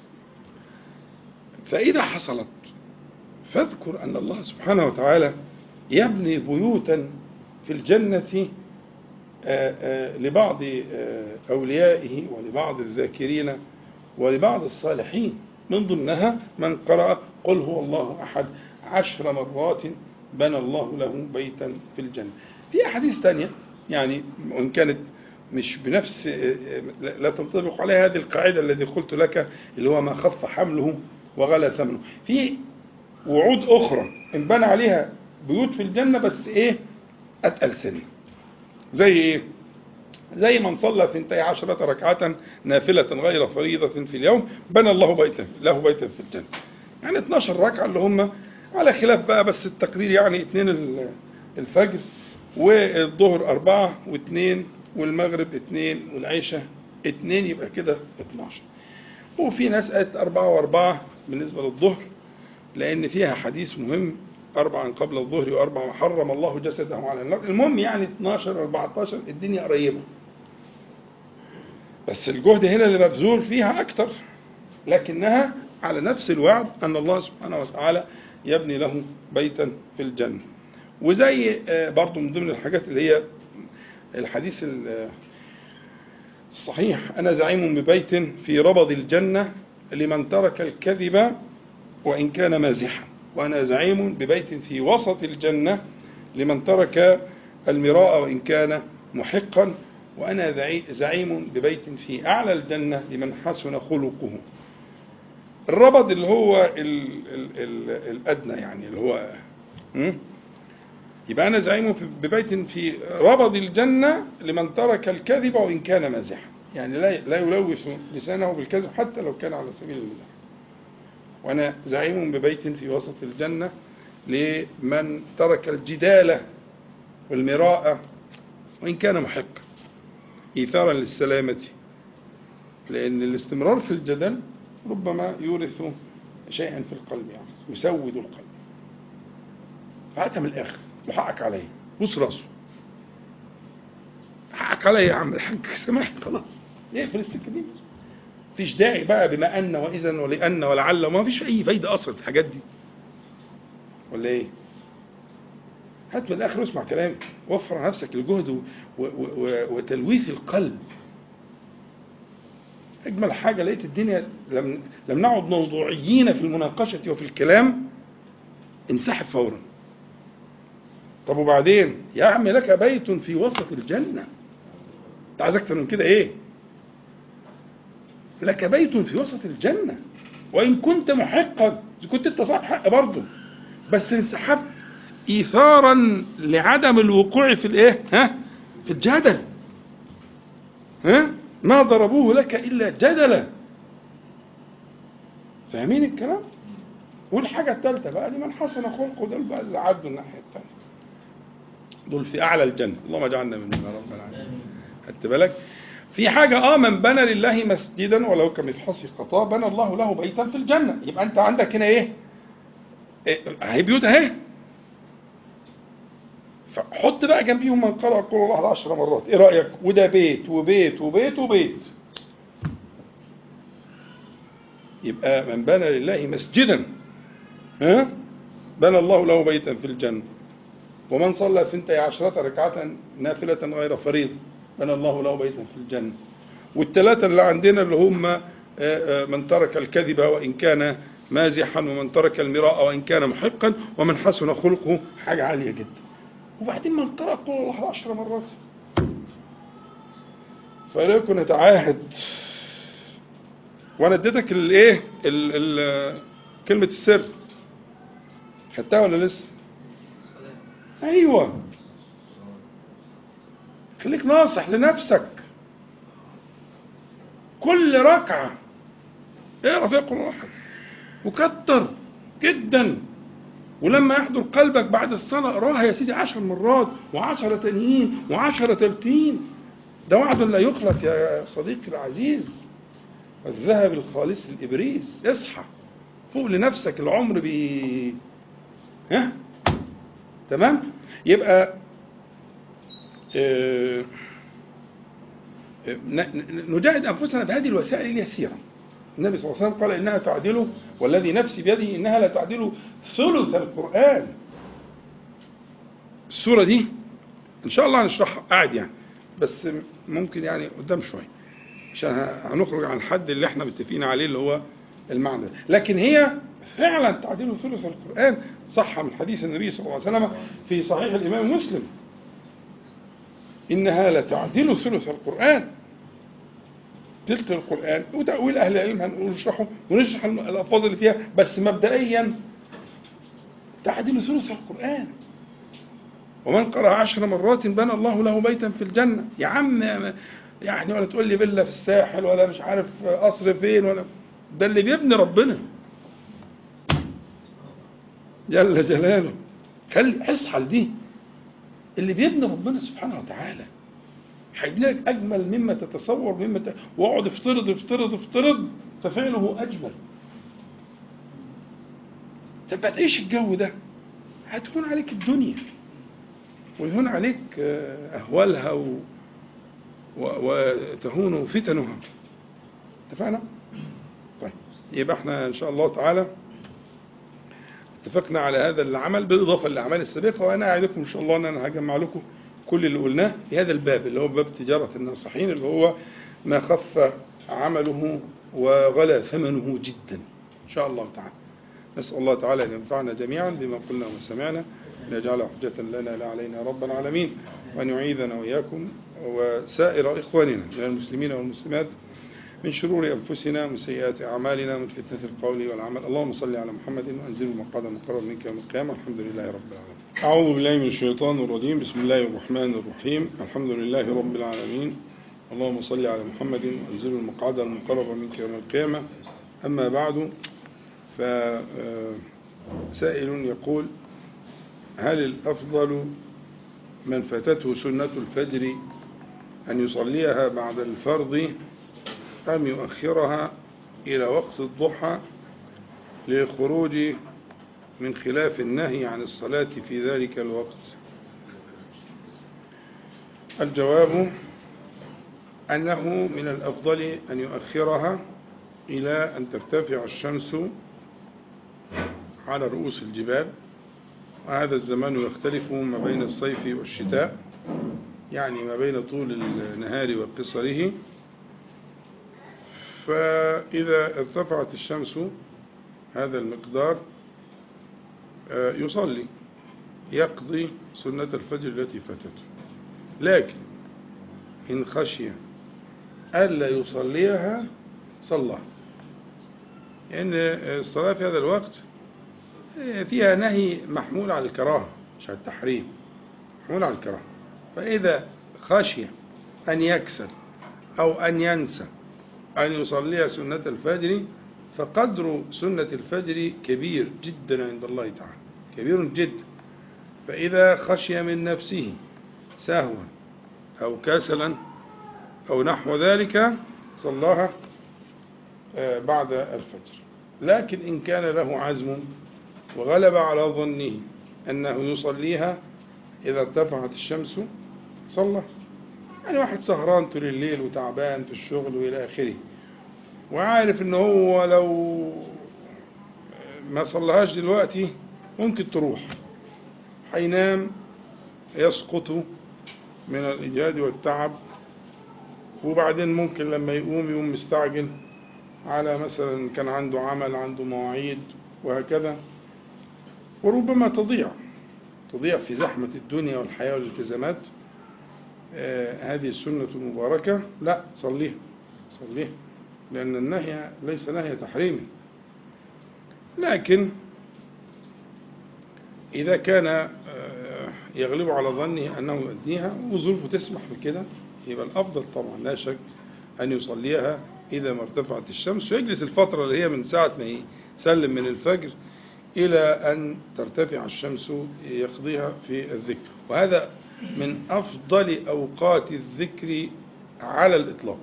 فإذا حصلت فاذكر أن الله سبحانه وتعالى يبني بيوتا في الجنة آه، آه، لبعض آه، أوليائه ولبعض الذاكرين ولبعض الصالحين من ضمنها من قرأ قل هو الله أحد عشر مرات بنى الله له بيتا في الجنة في أحاديث تانية يعني وإن كانت مش بنفس لا لا تنطبق عليها هذه القاعدة الذي قلت لك اللي هو ما خف حمله وغلى ثمنه في وعود أخرى إن بنى عليها بيوت في الجنة بس إيه أتقل سنة زي إيه زي من صلى ثنتي عشرة ركعة نافلة غير فريضة في اليوم بنى الله بيتا له بيتا في الجنة يعني 12 ركعة اللي هم على خلاف بقى بس التقدير يعني اثنين ال- الفجر والظهر أربعة واثنين والمغرب اثنين والعشاء اثنين يبقى كده 12 وفي ناس قالت أربعة وأربعة بالنسبة للظهر لأن فيها حديث مهم أربعا قبل الظهر وأربعا حرم الله جسده على النار المهم يعني 12 14 الدنيا قريبة بس الجهد هنا اللي مبذول فيها أكتر لكنها على نفس الوعد أن الله سبحانه وتعالى يبني له بيتا في الجنة وزي آه، برضو من ضمن الحاجات اللي هي الحديث ال- الصحيح أنا زعيم ببيت في ربض الجنة لمن ترك الكذب وإن كان مازحا وأنا زعيم ببيت في وسط الجنة لمن ترك المراء وإن كان محقا وأنا ذعي- زعيم ببيت في أعلى الجنة لمن حسن خلقه الربض اللي هو ال ال ال الأدنى يعني اللي هو م? يبقى أنا زعيم في- ببيت في ربض الجنة لمن ترك الكذب وإن كان مازحا يعني لا لا يلوث لسانه بالكذب حتى لو كان على سبيل المزاح وأنا زعيم ببيت في وسط الجنة لمن ترك الجدال والمراءة وإن كان محقا إيثارا للسلامة لأن الاستمرار في الجدل ربما يورث شيئا في القلب يعني يسود القلب فهاتها من الآخر وحقك عليه بص راسه حقك عليه يا عم الحاج سمحت خلاص اقفل السكة دي مفيش داعي بقى بما أن وإذا ولأن ولعل وما فيش أي فايدة أصلا في الحاجات دي ولا إيه؟ هات من الآخر واسمع كلامي وفر على نفسك الجهد و- و- و- وتلويث القلب أجمل حاجة لقيت الدنيا لم, لم نعد موضوعيين في المناقشة وفي الكلام انسحب فورا طب وبعدين يا عم لك بيت في وسط الجنة انت عايز اكتر من كده ايه لك بيت في وسط الجنة وإن كنت محقا إذا كنت أنت صاحب حق برضه بس انسحبت إيثارا لعدم الوقوع في الإيه؟ ها؟ في الجدل ها؟ ما ضربوه لك إلا جدلا فاهمين الكلام؟ والحاجة الثالثة بقى لمن حسن خلقه دول بقى اللي عدوا الناحية الثانية دول في أعلى الجنة اللهم اجعلنا منهم يا رب العالمين خدت بالك؟ في حاجة اه من بنى لله مسجدا ولو كمفحص قطاع بنى الله له بيتا في الجنة يبقى انت عندك هنا ايه؟ إيه، اهي بيوت اهي فحط بقى جنبيهم من قرأ قول الله عشر مرات ايه رأيك؟ وده بيت وبيت وبيت وبيت يبقى من بنى لله مسجدا ها؟ بنى الله له بيتا في الجنة ومن صلى ثنتي عشرة ركعة نافلة غير فريضة بنى الله له بيتا في الجنة والثلاثة اللي عندنا اللي هم آه، آه، من ترك الكذب وإن كان مازحا ومن ترك المراء وإن كان محقا ومن حسن خلقه حاجة عالية جدا وبعدين من قرأ قول الله عشر مرات فإليكم نتعاهد وأنا اديتك الايه ال- ال- كلمة السر خدتها ولا لسه؟ ايوه خليك ناصح لنفسك كل ركعة اقرا فيها قرآن واحد وكتر جدا ولما يحضر قلبك بعد الصلاة اقراها يا سيدي عشر مرات وعشرة تانيين وعشرة تالتين ده وعد لا يخلف يا صديقي العزيز الذهب الخالص الإبريس اصحى فوق لنفسك العمر بي ها تمام يبقى آه، آه، ن- ن- نجاهد انفسنا بهذه الوسائل اليسيره النبي صلى الله عليه وسلم قال انها تعدل والذي نفسي بيده انها لا تعدل ثلث القران السوره دي ان شاء الله هنشرحها قاعد يعني بس ممكن يعني قدام شويه عشان ه- هنخرج عن الحد اللي احنا متفقين عليه اللي هو المعنى لكن هي فعلا تعديل ثلث القرآن صح من حديث النبي صلى الله عليه وسلم في صحيح الإمام مسلم إنها لتعدل ثلث القرآن تلت القرآن وتأويل أهل العلم هنشرحه ونشرح الألفاظ اللي فيها بس مبدئيا تعدل ثلث القرآن ومن قرأ عشر مرات بنى الله له بيتا في الجنة يا عم يعني ولا تقول لي فيلا في الساحل ولا مش عارف قصر فين ولا ده اللي بيبني ربنا جل جلاله خلي اصحى لدي اللي بيبني ربنا سبحانه وتعالى هيدي لك اجمل مما تتصور مما ت... واقعد افترض افترض افترض ففعله اجمل تبقى تعيش الجو ده هتكون عليك الدنيا ويهون عليك آه، اهوالها و... و... وتهون فتنها اتفقنا؟ طيب يبقى احنا ان شاء الله تعالى اتفقنا على هذا العمل بالإضافة للأعمال السابقة وأنا أعدكم إن شاء الله أن أنا هجمع لكم كل اللي قلناه في هذا الباب اللي هو باب تجارة الناصحين اللي هو ما خف عمله وغلى ثمنه جدا إن شاء الله تعالى نسأل الله تعالى أن ينفعنا جميعا بما قلنا وسمعنا أن يجعل حجة لنا لا علينا يا رب العالمين وأن يعيذنا وإياكم وسائر إخواننا من المسلمين والمسلمات من شرور أنفسنا من سيئات أعمالنا من فتنة القول والعمل اللهم صل على محمد وأنزل المقعد المقرر منك يوم القيامة الحمد لله رب العالمين أعوذ بالله من الشيطان الرجيم بسم الله الرحمن الرحيم الحمد لله رب العالمين اللهم صل على محمد وأنزل المقعد المقرر منك يوم القيامة أما بعد فسائل يقول هل الأفضل من فاتته سنة الفجر أن يصليها بعد الفرض أم يؤخرها إلى وقت الضحى للخروج من خلاف النهي عن الصلاة في ذلك الوقت الجواب أنه من الأفضل أن يؤخرها إلى أن ترتفع الشمس على رؤوس الجبال وهذا الزمان يختلف ما بين الصيف والشتاء يعني ما بين طول النهار وقصره فإذا ارتفعت الشمس هذا المقدار يصلي يقضي سنة الفجر التي فاتته لكن إن خشي ألا يصليها صلى لأن يعني الصلاة في هذا الوقت فيها نهي محمول على الكراهة مش على التحريم محمول على الكراهة فإذا خشي أن يكسل أو أن ينسى أن يصلي سنة الفجر فقدر سنة الفجر كبير جدا عند الله تعالى كبير جدا فإذا خشي من نفسه سهوا أو كسلا أو نحو ذلك صلاها بعد الفجر لكن إن كان له عزم وغلب على ظنه أنه يصليها إذا ارتفعت الشمس صلى يعني واحد سهران طول الليل وتعبان في الشغل وإلى آخره وعارف ان هو لو ما صلهاش دلوقتي ممكن تروح هينام يسقط من الإجهاد والتعب وبعدين ممكن لما يقوم يقوم مستعجل على مثلا كان عنده عمل عنده مواعيد وهكذا وربما تضيع تضيع في زحمة الدنيا والحياة والالتزامات آه هذه السنة المباركة لا صليها صليها لأن النهي ليس نهي تحريم لكن إذا كان يغلب على ظنه أنه يؤديها وظروفه تسمح بكده يبقى الأفضل طبعا لا شك أن يصليها إذا ما ارتفعت الشمس ويجلس الفترة اللي هي من ساعة ما يسلم من الفجر إلى أن ترتفع الشمس يقضيها في الذكر وهذا من أفضل أوقات الذكر على الإطلاق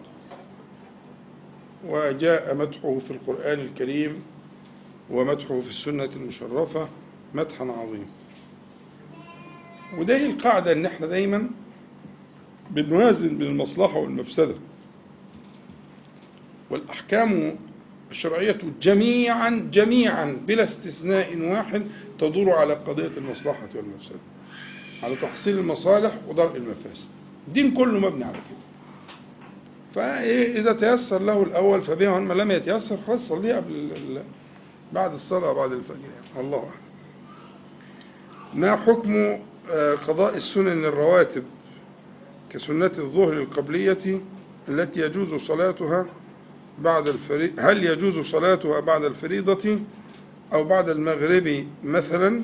وجاء مدحه في القرآن الكريم ومدحه في السنة المشرفة مدحا عظيما وده القاعدة ان احنا دايما بنوازن بين المصلحة والمفسدة والأحكام الشرعية جميعا جميعا بلا استثناء واحد تدور على قضية المصلحة والمفسدة على تحصيل المصالح ودرء المفاسد الدين كله مبني على كده فإذا تيسر له الأول فبها ما لم يتيسر خلاص صليه قبل ال- ال- بعد الصلاة بعد الفجر يعني الله أعلم ما حكم آه، قضاء السنن الرواتب كسنة الظهر القبلية التي يجوز صلاتها بعد الفريضة هل يجوز صلاتها بعد الفريضة أو بعد المغرب مثلا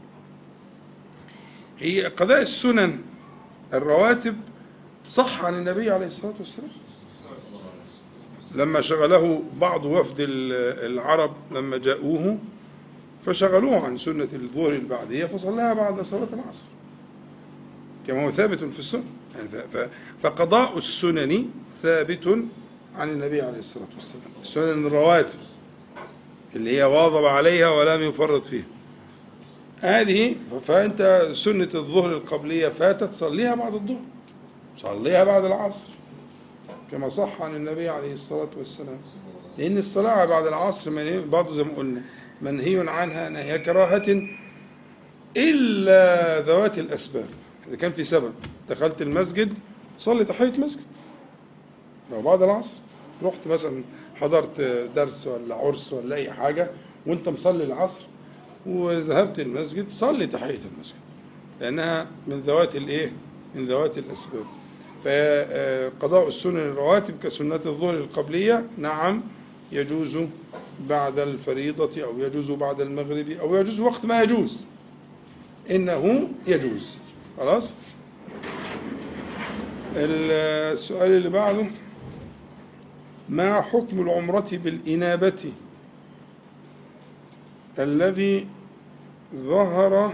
هي قضاء السنن الرواتب صح عن النبي عليه الصلاة والسلام لما شغله بعض وفد ال- العرب لما جاءوه فشغلوه عن سنة الظهر البعدية فصلاها بعد صلاة العصر كما هو ثابت في السنة يعني ف- ف- فقضاء السنن ثابت عن النبي عليه الصلاة والسلام السنن الرواتب اللي هي واظب عليها ولم يفرط فيها هذه فأنت سنة الظهر القبلية فاتت صليها بعد الظهر صليها بعد العصر كما صح عن النبي عليه الصلاة والسلام لأن الصلاة بعد العصر من برضه زي ما قلنا منهي عنها نهي كراهة إلا ذوات الأسباب إذا كان في سبب دخلت المسجد صلي تحية مسجد لو بعد العصر رحت مثلا حضرت درس ولا عرس ولا أي حاجة وأنت مصلي العصر وذهبت المسجد صلي تحية المسجد لأنها من ذوات الإيه؟ من ذوات الأسباب فقضاء السنن الرواتب كسنة الظهر القبلية نعم يجوز بعد الفريضة أو يجوز بعد المغرب أو يجوز وقت ما يجوز إنه يجوز خلاص السؤال اللي بعده ما حكم العمرة بالإنابة الذي ظهر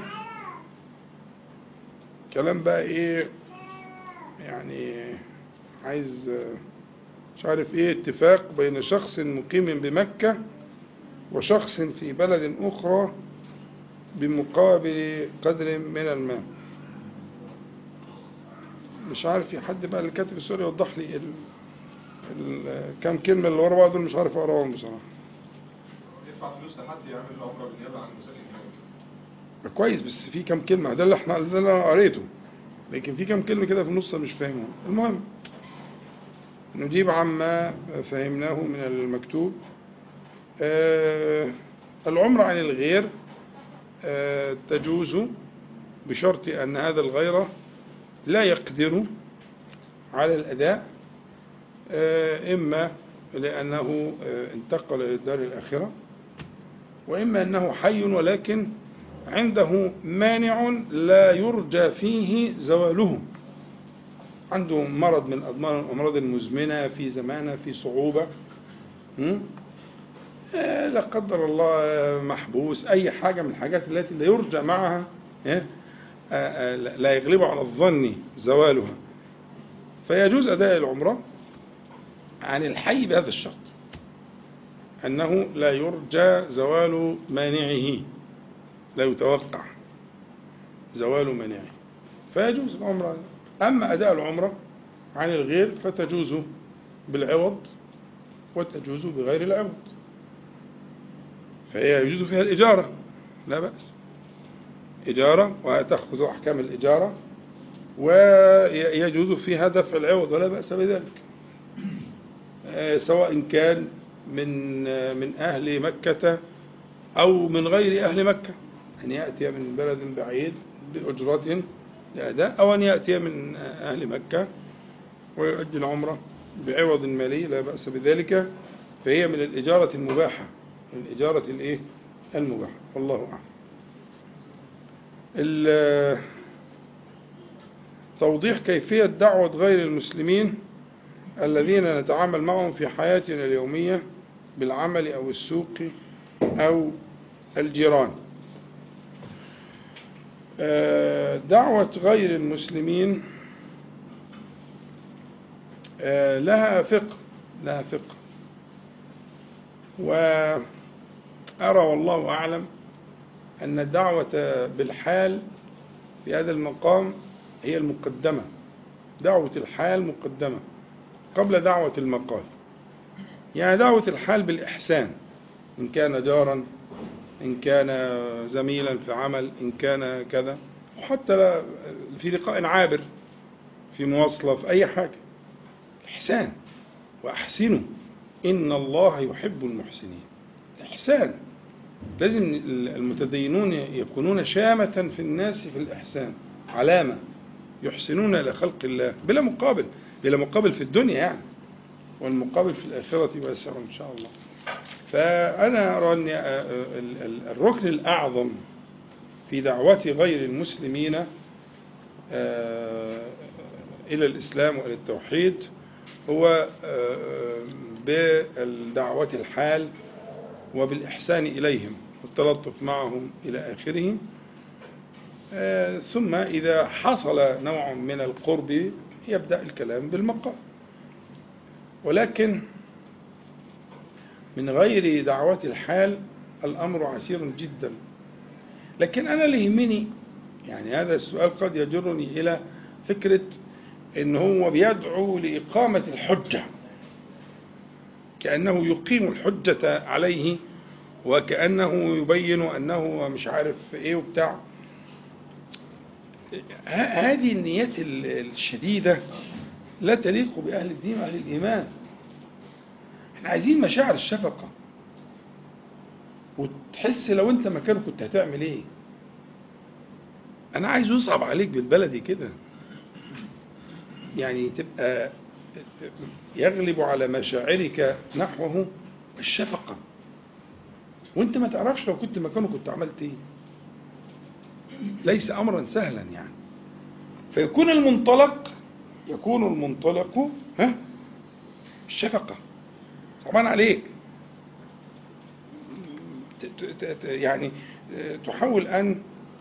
كلام بقى ايه يعني عايز مش عارف ايه اتفاق بين شخص مقيم بمكة وشخص في بلد أخرى بمقابل قدر من الماء مش عارف في حد بقى اللي كاتب السؤال يوضح لي ال... ال... كام كلمة اللي ورا بعض دول مش عارف أقراهم بصراحة
يدفع فلوس لحد يعمل العمرة بالنيابة عن مساكن هناك
كويس بس في كام كلمة ده اللي احنا ده اللي انا قريته لكن في كام كلمة كده في النص أنا مش فاهمهم المهم نجيب عما فهمناه من المكتوب آه العمرة عن الغير آه تجوز بشرط أن هذا الغير لا يقدر على الأداء آه إما لأنه آه انتقل للدار الآخرة وإما أنه حي ولكن عنده مانع لا يرجى فيه زواله عنده مرض من أضمان الأمراض المزمنة في زمانة في صعوبة م? آه، لا قدر الله آه، محبوس أي حاجة من الحاجات التي لا يرجى معها آه، آه، لا يغلب على الظن زوالها فيجوز أداء العمرة عن الحي بهذا الشرط أنه لا يرجى زوال مانعه لا يتوقع زوال مانعه فيجوز العمرة أما أداء العمرة عن الغير فتجوز بالعوض وتجوز بغير العوض فهي يجوز فيها الإجارة لا بأس إجارة وتأخذ أحكام الإجارة ويجوز فيها دفع العوض ولا بأس بذلك آه، سواء كان من آه، من أهل مكة أو من غير أهل مكة أن يأتي من بلد بعيد بأجرة لأداء أو أن يأتي من أهل مكة ويؤدي العمرة بعوض مالي لا بأس بذلك فهي من الإجارة المباحة من الإجارة الإيه المباحة والله أعلم ال- توضيح كيفية دعوة غير المسلمين الذين نتعامل معهم في حياتنا اليومية بالعمل أو السوق أو الجيران آه، دعوة غير المسلمين آه، لها فقه لها فقه وأرى والله أعلم أن الدعوة بالحال في هذا المقام هي المقدمة دعوة الحال مقدمة قبل دعوة المقال يعني دعوة الحال بالإحسان إن كان جارا إن كان زميلا في عمل إن كان كذا وحتى لا- في لقاء عابر في مواصلة في أي حاجة إحسان وأحسنوا إن الله يحب المحسنين إحسان لازم المتدينون يكونون شامة في الناس في الإحسان علامة يحسنون إلى خلق الله بلا مقابل بلا مقابل في الدنيا يعني والمقابل في الآخرة واسع إن شاء الله فأنا أرى أن الركن الأعظم في دعوة غير المسلمين إلى الإسلام وإلى التوحيد هو بالدعوة الحال وبالإحسان إليهم والتلطف معهم إلى آخره ثم إذا حصل نوع من القرب يبدأ الكلام بالمقام ولكن من غير دعوة الحال الأمر عسير جدا لكن أنا اللي يهمني يعني هذا السؤال قد يجرني إلى فكرة إن هو بيدعو لإقامة الحجة كأنه يقيم الحجة عليه وكأنه يبين أنه مش عارف إيه وبتاع هذه النيات الشديدة لا تليق بأهل الدين وأهل الإيمان احنا عايزين مشاعر الشفقة وتحس لو انت مكانه كنت هتعمل ايه انا عايز يصعب عليك بالبلدي كده يعني تبقى يغلب على مشاعرك نحوه الشفقة وانت ما تعرفش لو كنت مكانه كنت عملت ايه ليس امرا سهلا يعني فيكون المنطلق يكون المنطلق ها الشفقة صعبان عليك يعني تحاول أن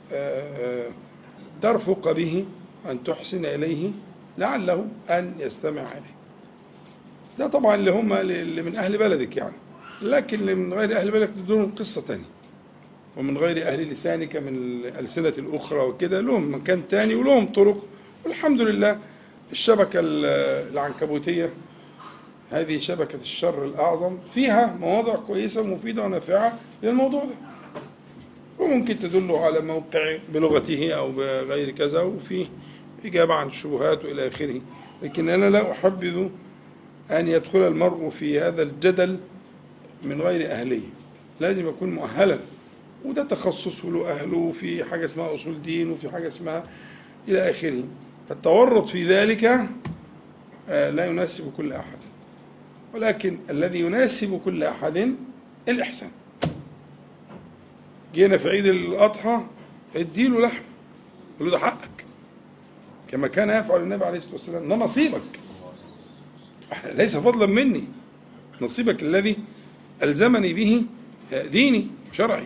ترفق به أن تحسن إليه لعله أن يستمع إليه ده طبعا اللي هم اللي من أهل بلدك يعني لكن اللي من غير أهل بلدك دون قصة تانية ومن غير أهل لسانك من الألسنة الأخرى وكده لهم مكان تاني ولهم طرق والحمد لله الشبكة العنكبوتية هذه شبكة الشر الأعظم فيها مواضع كويسة ومفيدة ونافعة للموضوع ده وممكن تدل على موقع بلغته أو بغير كذا وفيه إجابة عن الشبهات وإلى آخره لكن أنا لا أحبذ أن يدخل المرء في هذا الجدل من غير أهلية لازم يكون مؤهلا وده تخصص له أهله في حاجة اسمها أصول دين وفي حاجة اسمها إلى آخره فالتورط في ذلك لا يناسب كل أحد ولكن الذي يناسب كل أحد الإحسان جينا في عيد الأضحى اديله لحم قال له ده حقك كما كان يفعل النبي عليه الصلاة والسلام ده نصيبك ليس فضلا مني نصيبك الذي ألزمني به ديني شرعي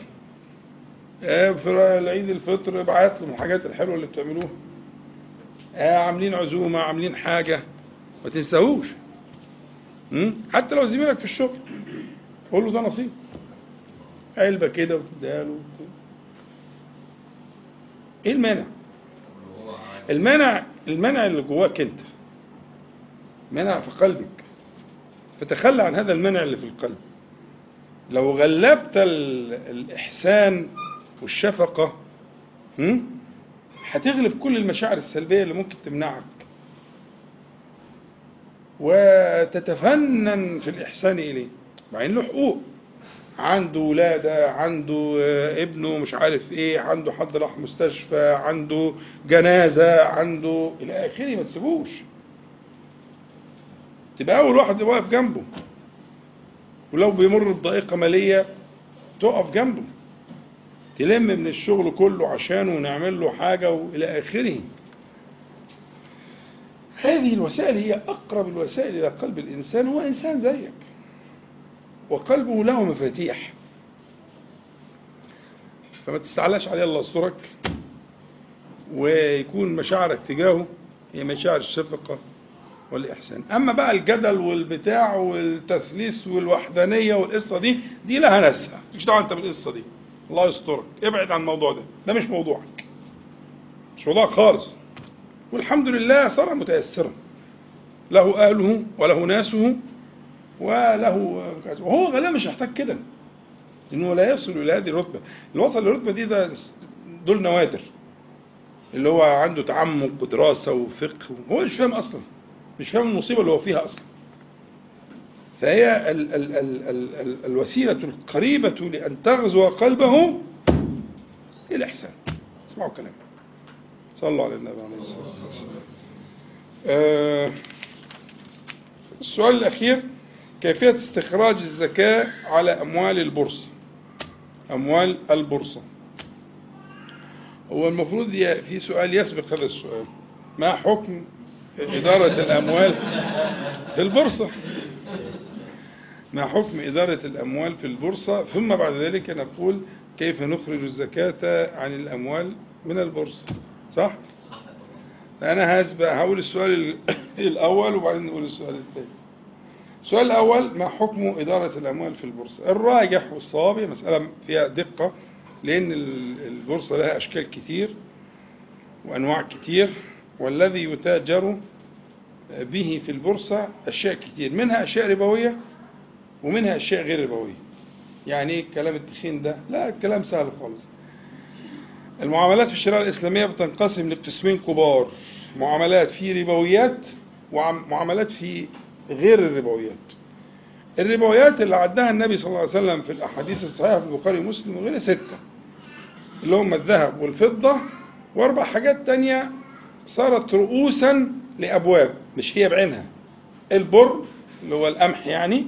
في العيد الفطر ابعت له من الحاجات الحلوة اللي بتعملوها عاملين عزومة عاملين حاجة ما تنساهوش حتى لو زميلك في الشغل قول له ده نصيب علبة كده وتديها له ايه المانع المانع المانع اللي جواك انت منع في قلبك فتخلى عن هذا المنع اللي في القلب لو غلبت الإحسان والشفقة هتغلب كل المشاعر السلبية اللي ممكن تمنعك وتتفنن في الإحسان إليه مع إنه حقوق عنده ولادة عنده ابنه مش عارف ايه عنده حد راح مستشفى عنده جنازة عنده إلى آخره ما تسيبوش تبقى أول واحد واقف جنبه ولو بيمر بضائقة مالية تقف جنبه تلم من الشغل كله عشانه ونعمل له حاجة وإلى آخره هذه الوسائل هي أقرب الوسائل إلى قلب الإنسان هو إنسان زيك وقلبه له مفاتيح فما تستعلاش عليه الله يسترك ويكون مشاعرك تجاهه هي مشاعر الشفقة والإحسان أما بقى الجدل والبتاع والتثليث والوحدانية والقصة دي دي لها ناسها مش دعوة أنت بالقصة دي الله يسترك ابعد عن الموضوع ده ده مش موضوعك مش موضوعك خالص والحمد لله صار متيسرا له أهله وله ناسه وله وهو غالبا مش محتاج كده لأنه لا يصل إلى هذه الرتبة اللي وصل للرتبة دي ده دول نوادر اللي هو عنده تعمق ودراسة وفقه هو مش فاهم أصلا مش فاهم المصيبة اللي هو فيها أصلا فهي ال ال ال ال ال الوسيلة القريبة لأن تغزو قلبه الإحسان اسمعوا كلام صلوا على النبي عليه الصلاة والسلام آه، السؤال الأخير كيفية استخراج الزكاة على أموال البورصة أموال البورصة هو المفروض ي- في سؤال يسبق هذا السؤال ما حكم إدارة الأموال في البورصة ما حكم إدارة الأموال في البورصة ثم بعد ذلك نقول كيف نخرج الزكاة عن الأموال من البورصة صح؟ أنا هسبق هقول السؤال ال- الأول وبعدين نقول السؤال الثاني السؤال الأول ما حكم إدارة الأموال في البورصة الراجح والصواب هي مسألة فيها دقة لأن ال- البورصة لها أشكال كتير وأنواع كتير والذي يتاجر به في البورصة أشياء كتير منها أشياء ربوية ومنها أشياء غير ربوية يعني إيه الكلام التخين ده لا الكلام سهل خالص المعاملات في الشريعة الإسلامية بتنقسم لقسمين كبار معاملات في ربويات ومعاملات في غير الربويات الربويات اللي عدها النبي صلى الله عليه وسلم في الأحاديث الصحيحة في البخاري ومسلم وغيره ستة اللي هم الذهب والفضة وأربع حاجات تانية صارت رؤوسا لأبواب مش هي بعينها البر اللي هو القمح يعني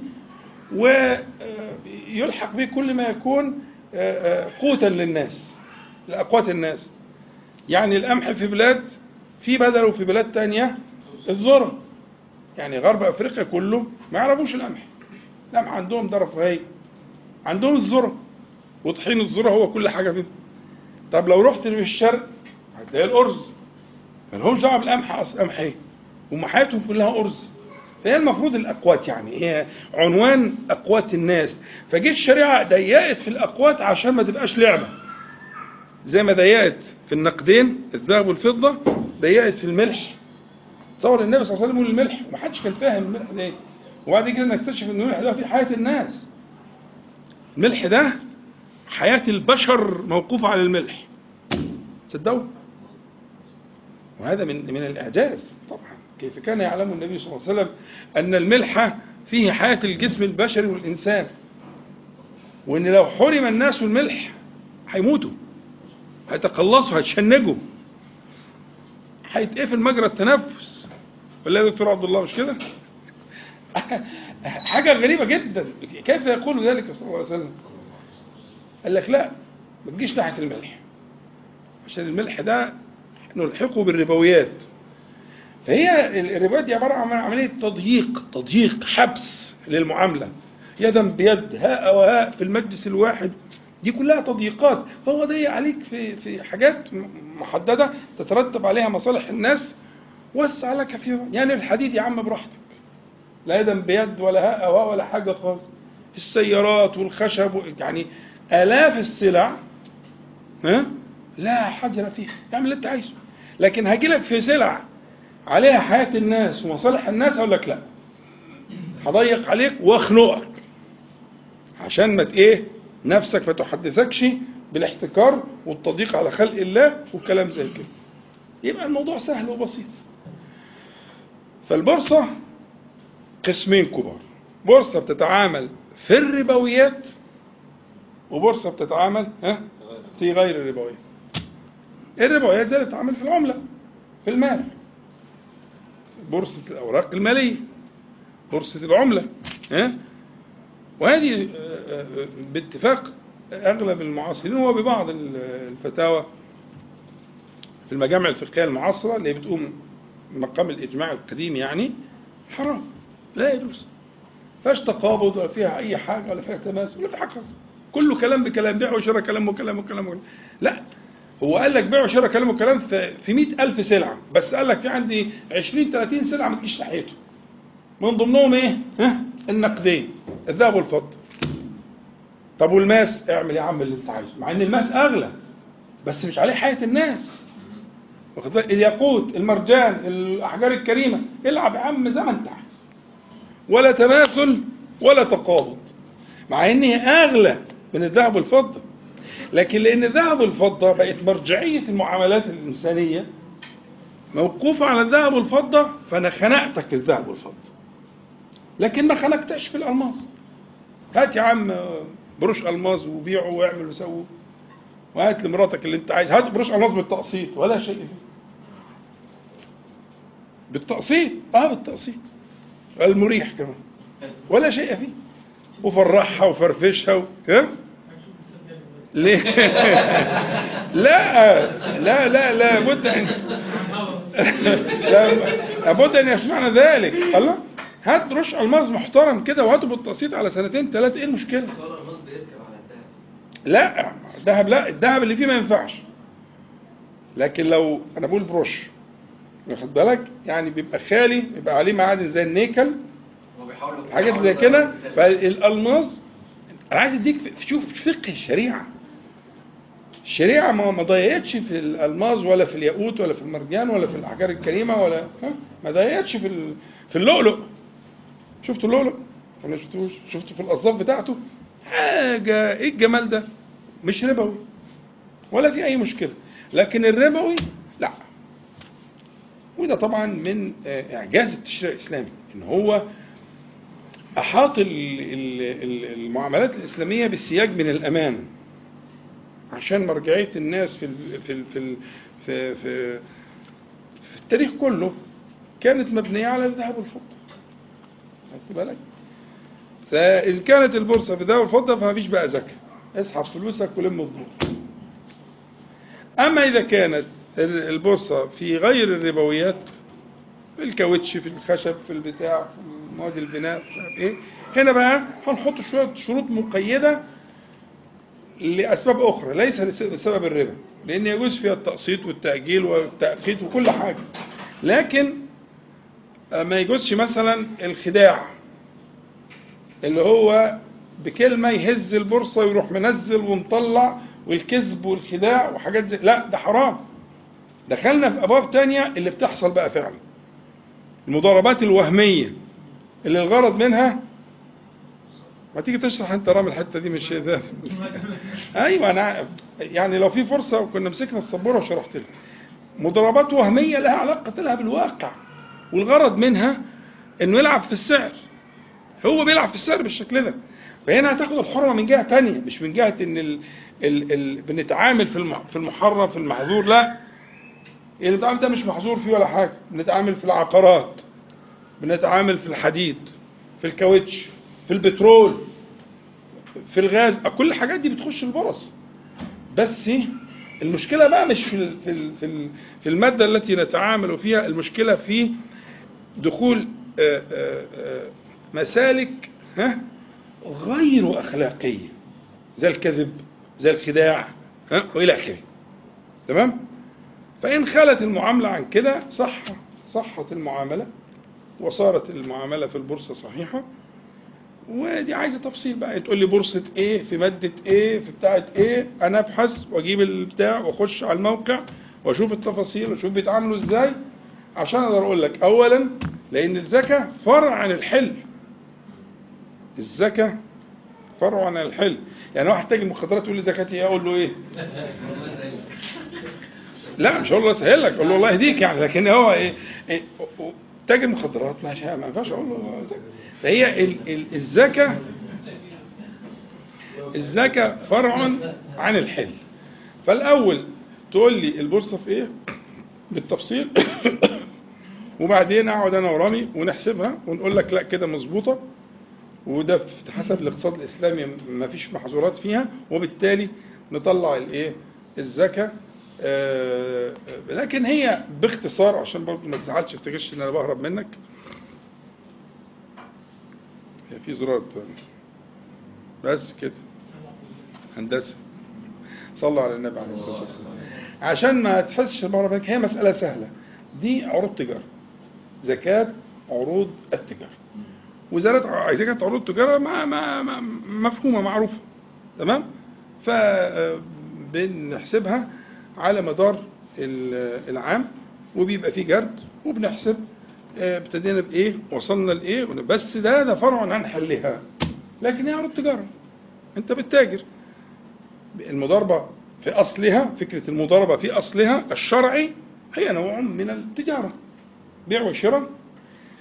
ويلحق به كل ما يكون آه، آه، قوتا للناس لأقوات الناس يعني القمح في بلاد في بدل وفي بلاد تانية الذرة يعني غرب أفريقيا كله ما يعرفوش القمح القمح عندهم ده رفاهية عندهم الذرة وطحين الذرة هو كل حاجة فيه طب لو رحت في الشرق هتلاقي الأرز مالهمش دعوة بالقمح أصلا قمح إيه هم حياتهم كلها أرز فهي المفروض الأقوات يعني هي عنوان أقوات الناس فجيت الشريعة ضيقت في الأقوات عشان ما تبقاش لعبة زي ما ضيقت في النقدين الذهب والفضة ضيقت في الملح تصور النبي صلى الله عليه وسلم يقول الملح وما حدش كان فاهم الملح ده ايه وبعد كده نكتشف ان الملح ده في حياة الناس الملح ده حياة البشر موقوفة على الملح تصدقوا وهذا من من الإعجاز طبعا كيف كان يعلم النبي صلى الله عليه وسلم أن الملح فيه حياة الجسم البشري والإنسان وأن لو حرم الناس الملح هيموتوا هيتقلصوا هيتشنجوا هيتقفل مجرى التنفس ولا يا دكتور عبد الله مش كده؟ حاجة غريبة جدا كيف يقول ذلك صلى الله عليه وسلم؟ قال لك لا ما تجيش ناحية الملح عشان الملح ده نلحقه بالربويات فهي الربويات دي عبارة عن عملية تضييق تضييق حبس للمعاملة يدا بيد هاء وهاء في المجلس الواحد دي كلها تضييقات فهو ضيق عليك في في حاجات محددة تترتب عليها مصالح الناس وسع لك فيها يعني الحديد يا عم براحتك لا يدا بيد ولا هاء وهاء ولا حاجة خالص السيارات والخشب يعني آلاف السلع ها لا حجر فيها اعمل اللي انت عايزه لكن هاجي لك في سلع عليها حياة الناس ومصالح الناس اقول لك لا هضيق عليك واخنقك عشان ما ت- ايه نفسك ما تحدثكش بالاحتكار والتضييق على خلق الله والكلام زي كده يبقى الموضوع سهل وبسيط فالبورصة قسمين كبار بورصة بتتعامل في الربويات وبورصة بتتعامل ها في غير الربويات الربويات زي اللي بتتعامل في العملة في المال بورصة الأوراق المالية بورصة العملة ها وهذه آه، آه، باتفاق أغلب المعاصرين وببعض ال- الفتاوى في المجامع الفقهية المعاصرة اللي بتقوم مقام الإجماع القديم يعني حرام لا يجوز فيهاش تقابض ولا فيها أي حاجة ولا فيها تماس ولا في حاجة خالص. كله كلام بكلام بيع وشراء كلام وكلام وكلام وكلام لا هو قال لك بيع وشراء كلام وكلام في في 100000 سلعة بس قال لك في عندي 20 30 سلعة ما تجيش ناحيته من ضمنهم ايه؟ ها؟ النقدين الذهب والفضة طب والماس اعمل يا عم اللي انت عايزه مع ان الماس اغلى بس مش عليه حياة الناس واخد بالك الياقوت المرجان الاحجار الكريمة العب يا عم زي ما انت عايز ولا تماثل ولا تقابض مع ان هي اغلى من الذهب والفضة لكن لان الذهب والفضة بقت مرجعية المعاملات الانسانية موقوفة على الذهب والفضة فانا خنقتك الذهب والفضة لكن ما خنقتش في الالماس هات يا عم بروش الماس وبيعه واعمل وسوي وهات لمراتك اللي انت عايز هات بروش الماس بالتقسيط ولا شيء فيه بالتقسيط اه بالتقسيط المريح كمان ولا شيء فيه وفرحها وفرفشها و... ها؟ ليه؟ لا لا لا لا بد ان لا لابد ان يسمعنا ذلك الله هات رش الماس محترم كده وهاته بالتقسيط على سنتين ثلاثه ايه المشكله؟
صار الغصب يركب على الذهب
لا الذهب لا الذهب اللي فيه ما ينفعش لكن لو انا بقول بروش واخد بالك يعني بيبقى خالي بيبقى عليه معادن زي النيكل
هو بيحاول
حاجات زي كده فالالماس انا عايز اديك في- شوف فقه الشريعه الشريعه ما ما ضيقتش في الالماس ولا في الياقوت ولا في المرجان ولا في الاحجار الكريمه ولا ها ما ضيقتش في ال- في اللؤلؤ شفتوا اللؤلؤ ولا شفتوش شفتوا في الاصداف بتاعته حاجه ايه الجمال ده مش ربوي ولا في اي مشكله لكن الربوي لا وده طبعا من آه، اعجاز التشريع الاسلامي ان هو احاط ال- ال- ال- المعاملات الاسلاميه بالسياج من الامان عشان مرجعيه الناس في ال- في ال- في ال- في في, في التاريخ كله كانت مبنيه على الذهب والفضه خدت بالك فاذا كانت البورصه في الذهب والفضه فمفيش بقى زكاه اسحب فلوسك ولم الدور اما اذا كانت ال- البورصه في غير الربويات في الكاوتش في الخشب في البتاع في مواد البناء مش عارف ايه هنا بقى هنحط شويه شروط مقيده لاسباب اخرى ليس لس- لسبب الربا لان يجوز فيها التقسيط والتاجيل والتاقيت وكل حاجه لكن آه، ما يجوزش مثلا الخداع اللي هو بكلمه يهز البورصه ويروح منزل ومطلع والكذب والخداع وحاجات زي لا ده حرام دخلنا في ابواب تانية اللي بتحصل بقى فعلا المضاربات الوهميه اللي الغرض منها ما تيجي تشرح انت رامي الحته دي مش ده ايوه انا يعني لو في فرصه وكنا مسكنا السبوره وشرحت لها مضاربات وهميه لها علاقه لها بالواقع والغرض منها انه يلعب في السعر هو بيلعب في السعر بالشكل ده فهنا هتاخد الحرمه من جهه تانية مش من جهه ان ال... ال... ال... بنتعامل في الم... في المحرم في المحظور لا النظام ده مش محظور فيه ولا حاجه بنتعامل في العقارات بنتعامل في الحديد في الكاوتش في البترول في الغاز كل الحاجات دي بتخش البرص بس المشكله بقى مش في ال- في ال- في ال- في الماده التي نتعامل فيها المشكله في دخول آه، آه، آه، مسالك ها غير اخلاقيه زي الكذب زي الخداع ها والى اخره تمام فان خلت المعامله عن كده صح صحت المعامله وصارت المعامله في البورصه صحيحه ودي عايزه تفصيل بقى تقول لي بورصه ايه في ماده ايه في بتاعه ايه انا ابحث واجيب البتاع واخش على الموقع واشوف التفاصيل واشوف بيتعاملوا ازاي عشان اقدر اقول لك اولا لان الزكاه فرع عن الحل الزكاه فرع عن الحل يعني واحد تاجر مخدرات يقول لي زكاتي ايه اقول له ايه لا مش هقول له اسهل لك اقول له الله يهديك يعني لكن هو ايه, إيه تاجر مخدرات ماشي ما ينفعش اقول له زكاه فهي ال- ال- الزكاه الزكاه فرع عن الحل فالاول تقول لي البورصه في ايه بالتفصيل وبعدين اقعد انا ورامي ونحسبها ونقول لك لا كده مظبوطه وده في حسب الاقتصاد الاسلامي ما فيش محظورات فيها وبالتالي نطلع الايه الزكاه آه، لكن هي باختصار عشان برضه ما تزعلش تفتكرش ان انا بهرب منك هي في زرار تاني. بس كده هندسه صلوا على النبي عليه الصلاه والسلام عشان ما تحسش بهرب منك هي مساله سهله دي عروض تجاره زكاه عروض التجاره وزارة ع- زكاة عروض التجارة ما ما ما مفهومة معروفة تمام فبنحسبها على مدار ال- العام وبيبقى فيه جرد وبنحسب آه، ابتدينا بايه وصلنا لايه بس ده ده فرع عن حلها لكن هي عروض تجارة انت بتتاجر المضاربة في أصلها فكرة المضاربة في أصلها الشرعي هي نوع من التجارة بيع وشراء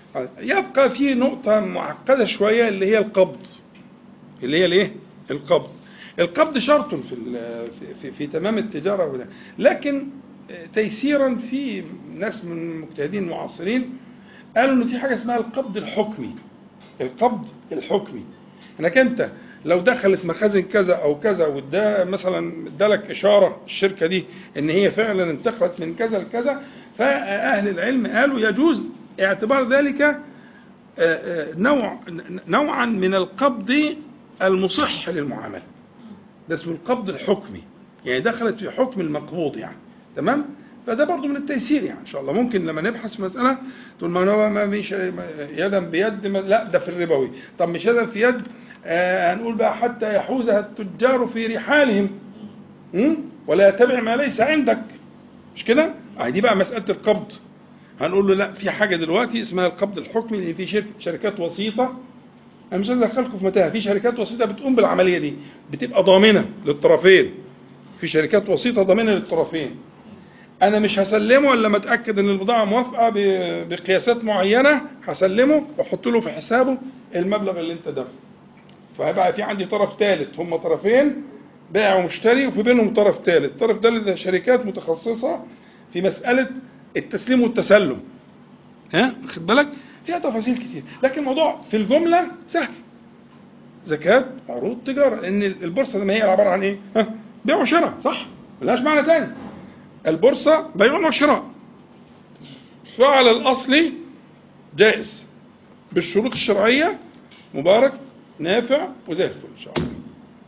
يبقى في نقطة معقدة شوية اللي هي القبض اللي هي الايه؟ القبض القبض شرط في ال- في, في, في تمام التجارة وده لكن تيسيرا في ناس من المجتهدين المعاصرين قالوا ان في حاجة اسمها القبض الحكمي القبض الحكمي انك انت لو دخلت مخازن كذا او كذا وده مثلا ادالك اشاره الشركه دي ان هي فعلا انتقلت من كذا لكذا فاهل العلم قالوا يجوز اعتبار ذلك آه، آه، نوع نوعا من القبض المصح للمعامله ده اسمه القبض الحكمي يعني دخلت في حكم المقبوض يعني تمام فده برضه من التيسير يعني ان شاء الله ممكن لما نبحث في مساله تقول ما هو ما فيش يدا بيد ما لا ده في الربوي طب مش يدا في يد آه هنقول بقى حتى يحوزها التجار في رحالهم م? ولا يتبع ما ليس عندك مش كده؟ آه دي بقى مساله القبض هنقول له لا في حاجه دلوقتي اسمها القبض الحكمي لان في شركه شركات وسيطه انا مش عايز ادخلكم في متاهه في شركات وسيطه بتقوم بالعمليه دي بتبقى ضامنه للطرفين في شركات وسيطه ضامنه للطرفين انا مش هسلمه الا لما اتاكد ان البضاعه موافقه ب- بقياسات معينه هسلمه واحط له في حسابه المبلغ اللي انت دافعه فهيبقى في عندي طرف ثالث هم طرفين بائع ومشتري وفي بينهم طرف ثالث الطرف الثالث ده شركات متخصصه في مساله التسليم والتسلم ها واخد بالك فيها تفاصيل كتير لكن الموضوع في الجمله سهل زكاة عروض تجارة لأن البورصة ما هي عبارة عن إيه؟ ها؟ بيع وشراء صح؟ ملهاش معنى تاني البورصة بيع وشراء فعلى الأصل جائز بالشروط الشرعية مبارك نافع وزي الفل إن شاء الله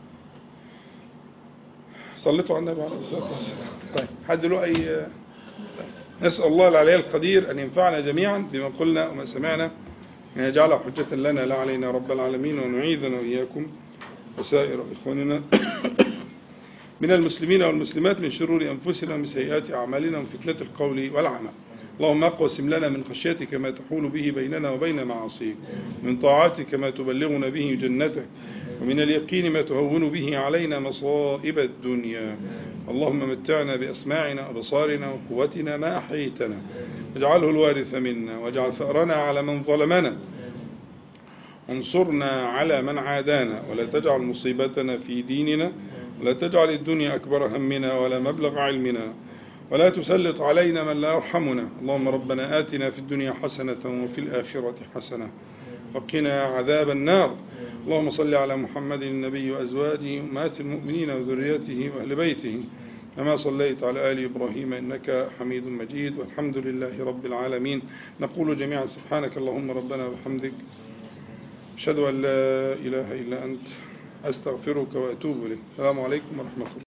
صليتوا على النبي عليه الصلاة والسلام طيب حد له أي نسأل الله العلي القدير أن ينفعنا جميعا بما قلنا وما سمعنا أن يجعله حجة لنا لا علينا رب العالمين وأن يعيذنا وإياكم وسائر إخواننا من المسلمين والمسلمات من شرور أنفسنا ومن سيئات أعمالنا ومن فتنة القول والعمل اللهم اقسم لنا من خشيتك ما تحول به بيننا وبين معاصيك من طاعتك ما تبلغنا به جنتك ومن اليقين ما تهون به علينا مصائب الدنيا اللهم متعنا بأسماعنا وأبصارنا وقوتنا ما أحييتنا واجعله الوارث منا واجعل ثأرنا على من ظلمنا انصرنا على من عادانا ولا تجعل مصيبتنا في ديننا ولا تجعل الدنيا أكبر همنا ولا مبلغ علمنا ولا تسلط علينا من لا يرحمنا اللهم ربنا آتنا في الدنيا حسنة وفي الآخرة حسنة وقنا عذاب النار اللهم صل على محمد النبي وأزواجه أمهات المؤمنين وذريته وأهل بيته كما صليت على آل إبراهيم إنك حميد مجيد والحمد لله رب العالمين نقول جميعا سبحانك اللهم ربنا وبحمدك أشهد أن لا إله إلا أنت أستغفرك وأتوب إليك السلام عليكم ورحمة الله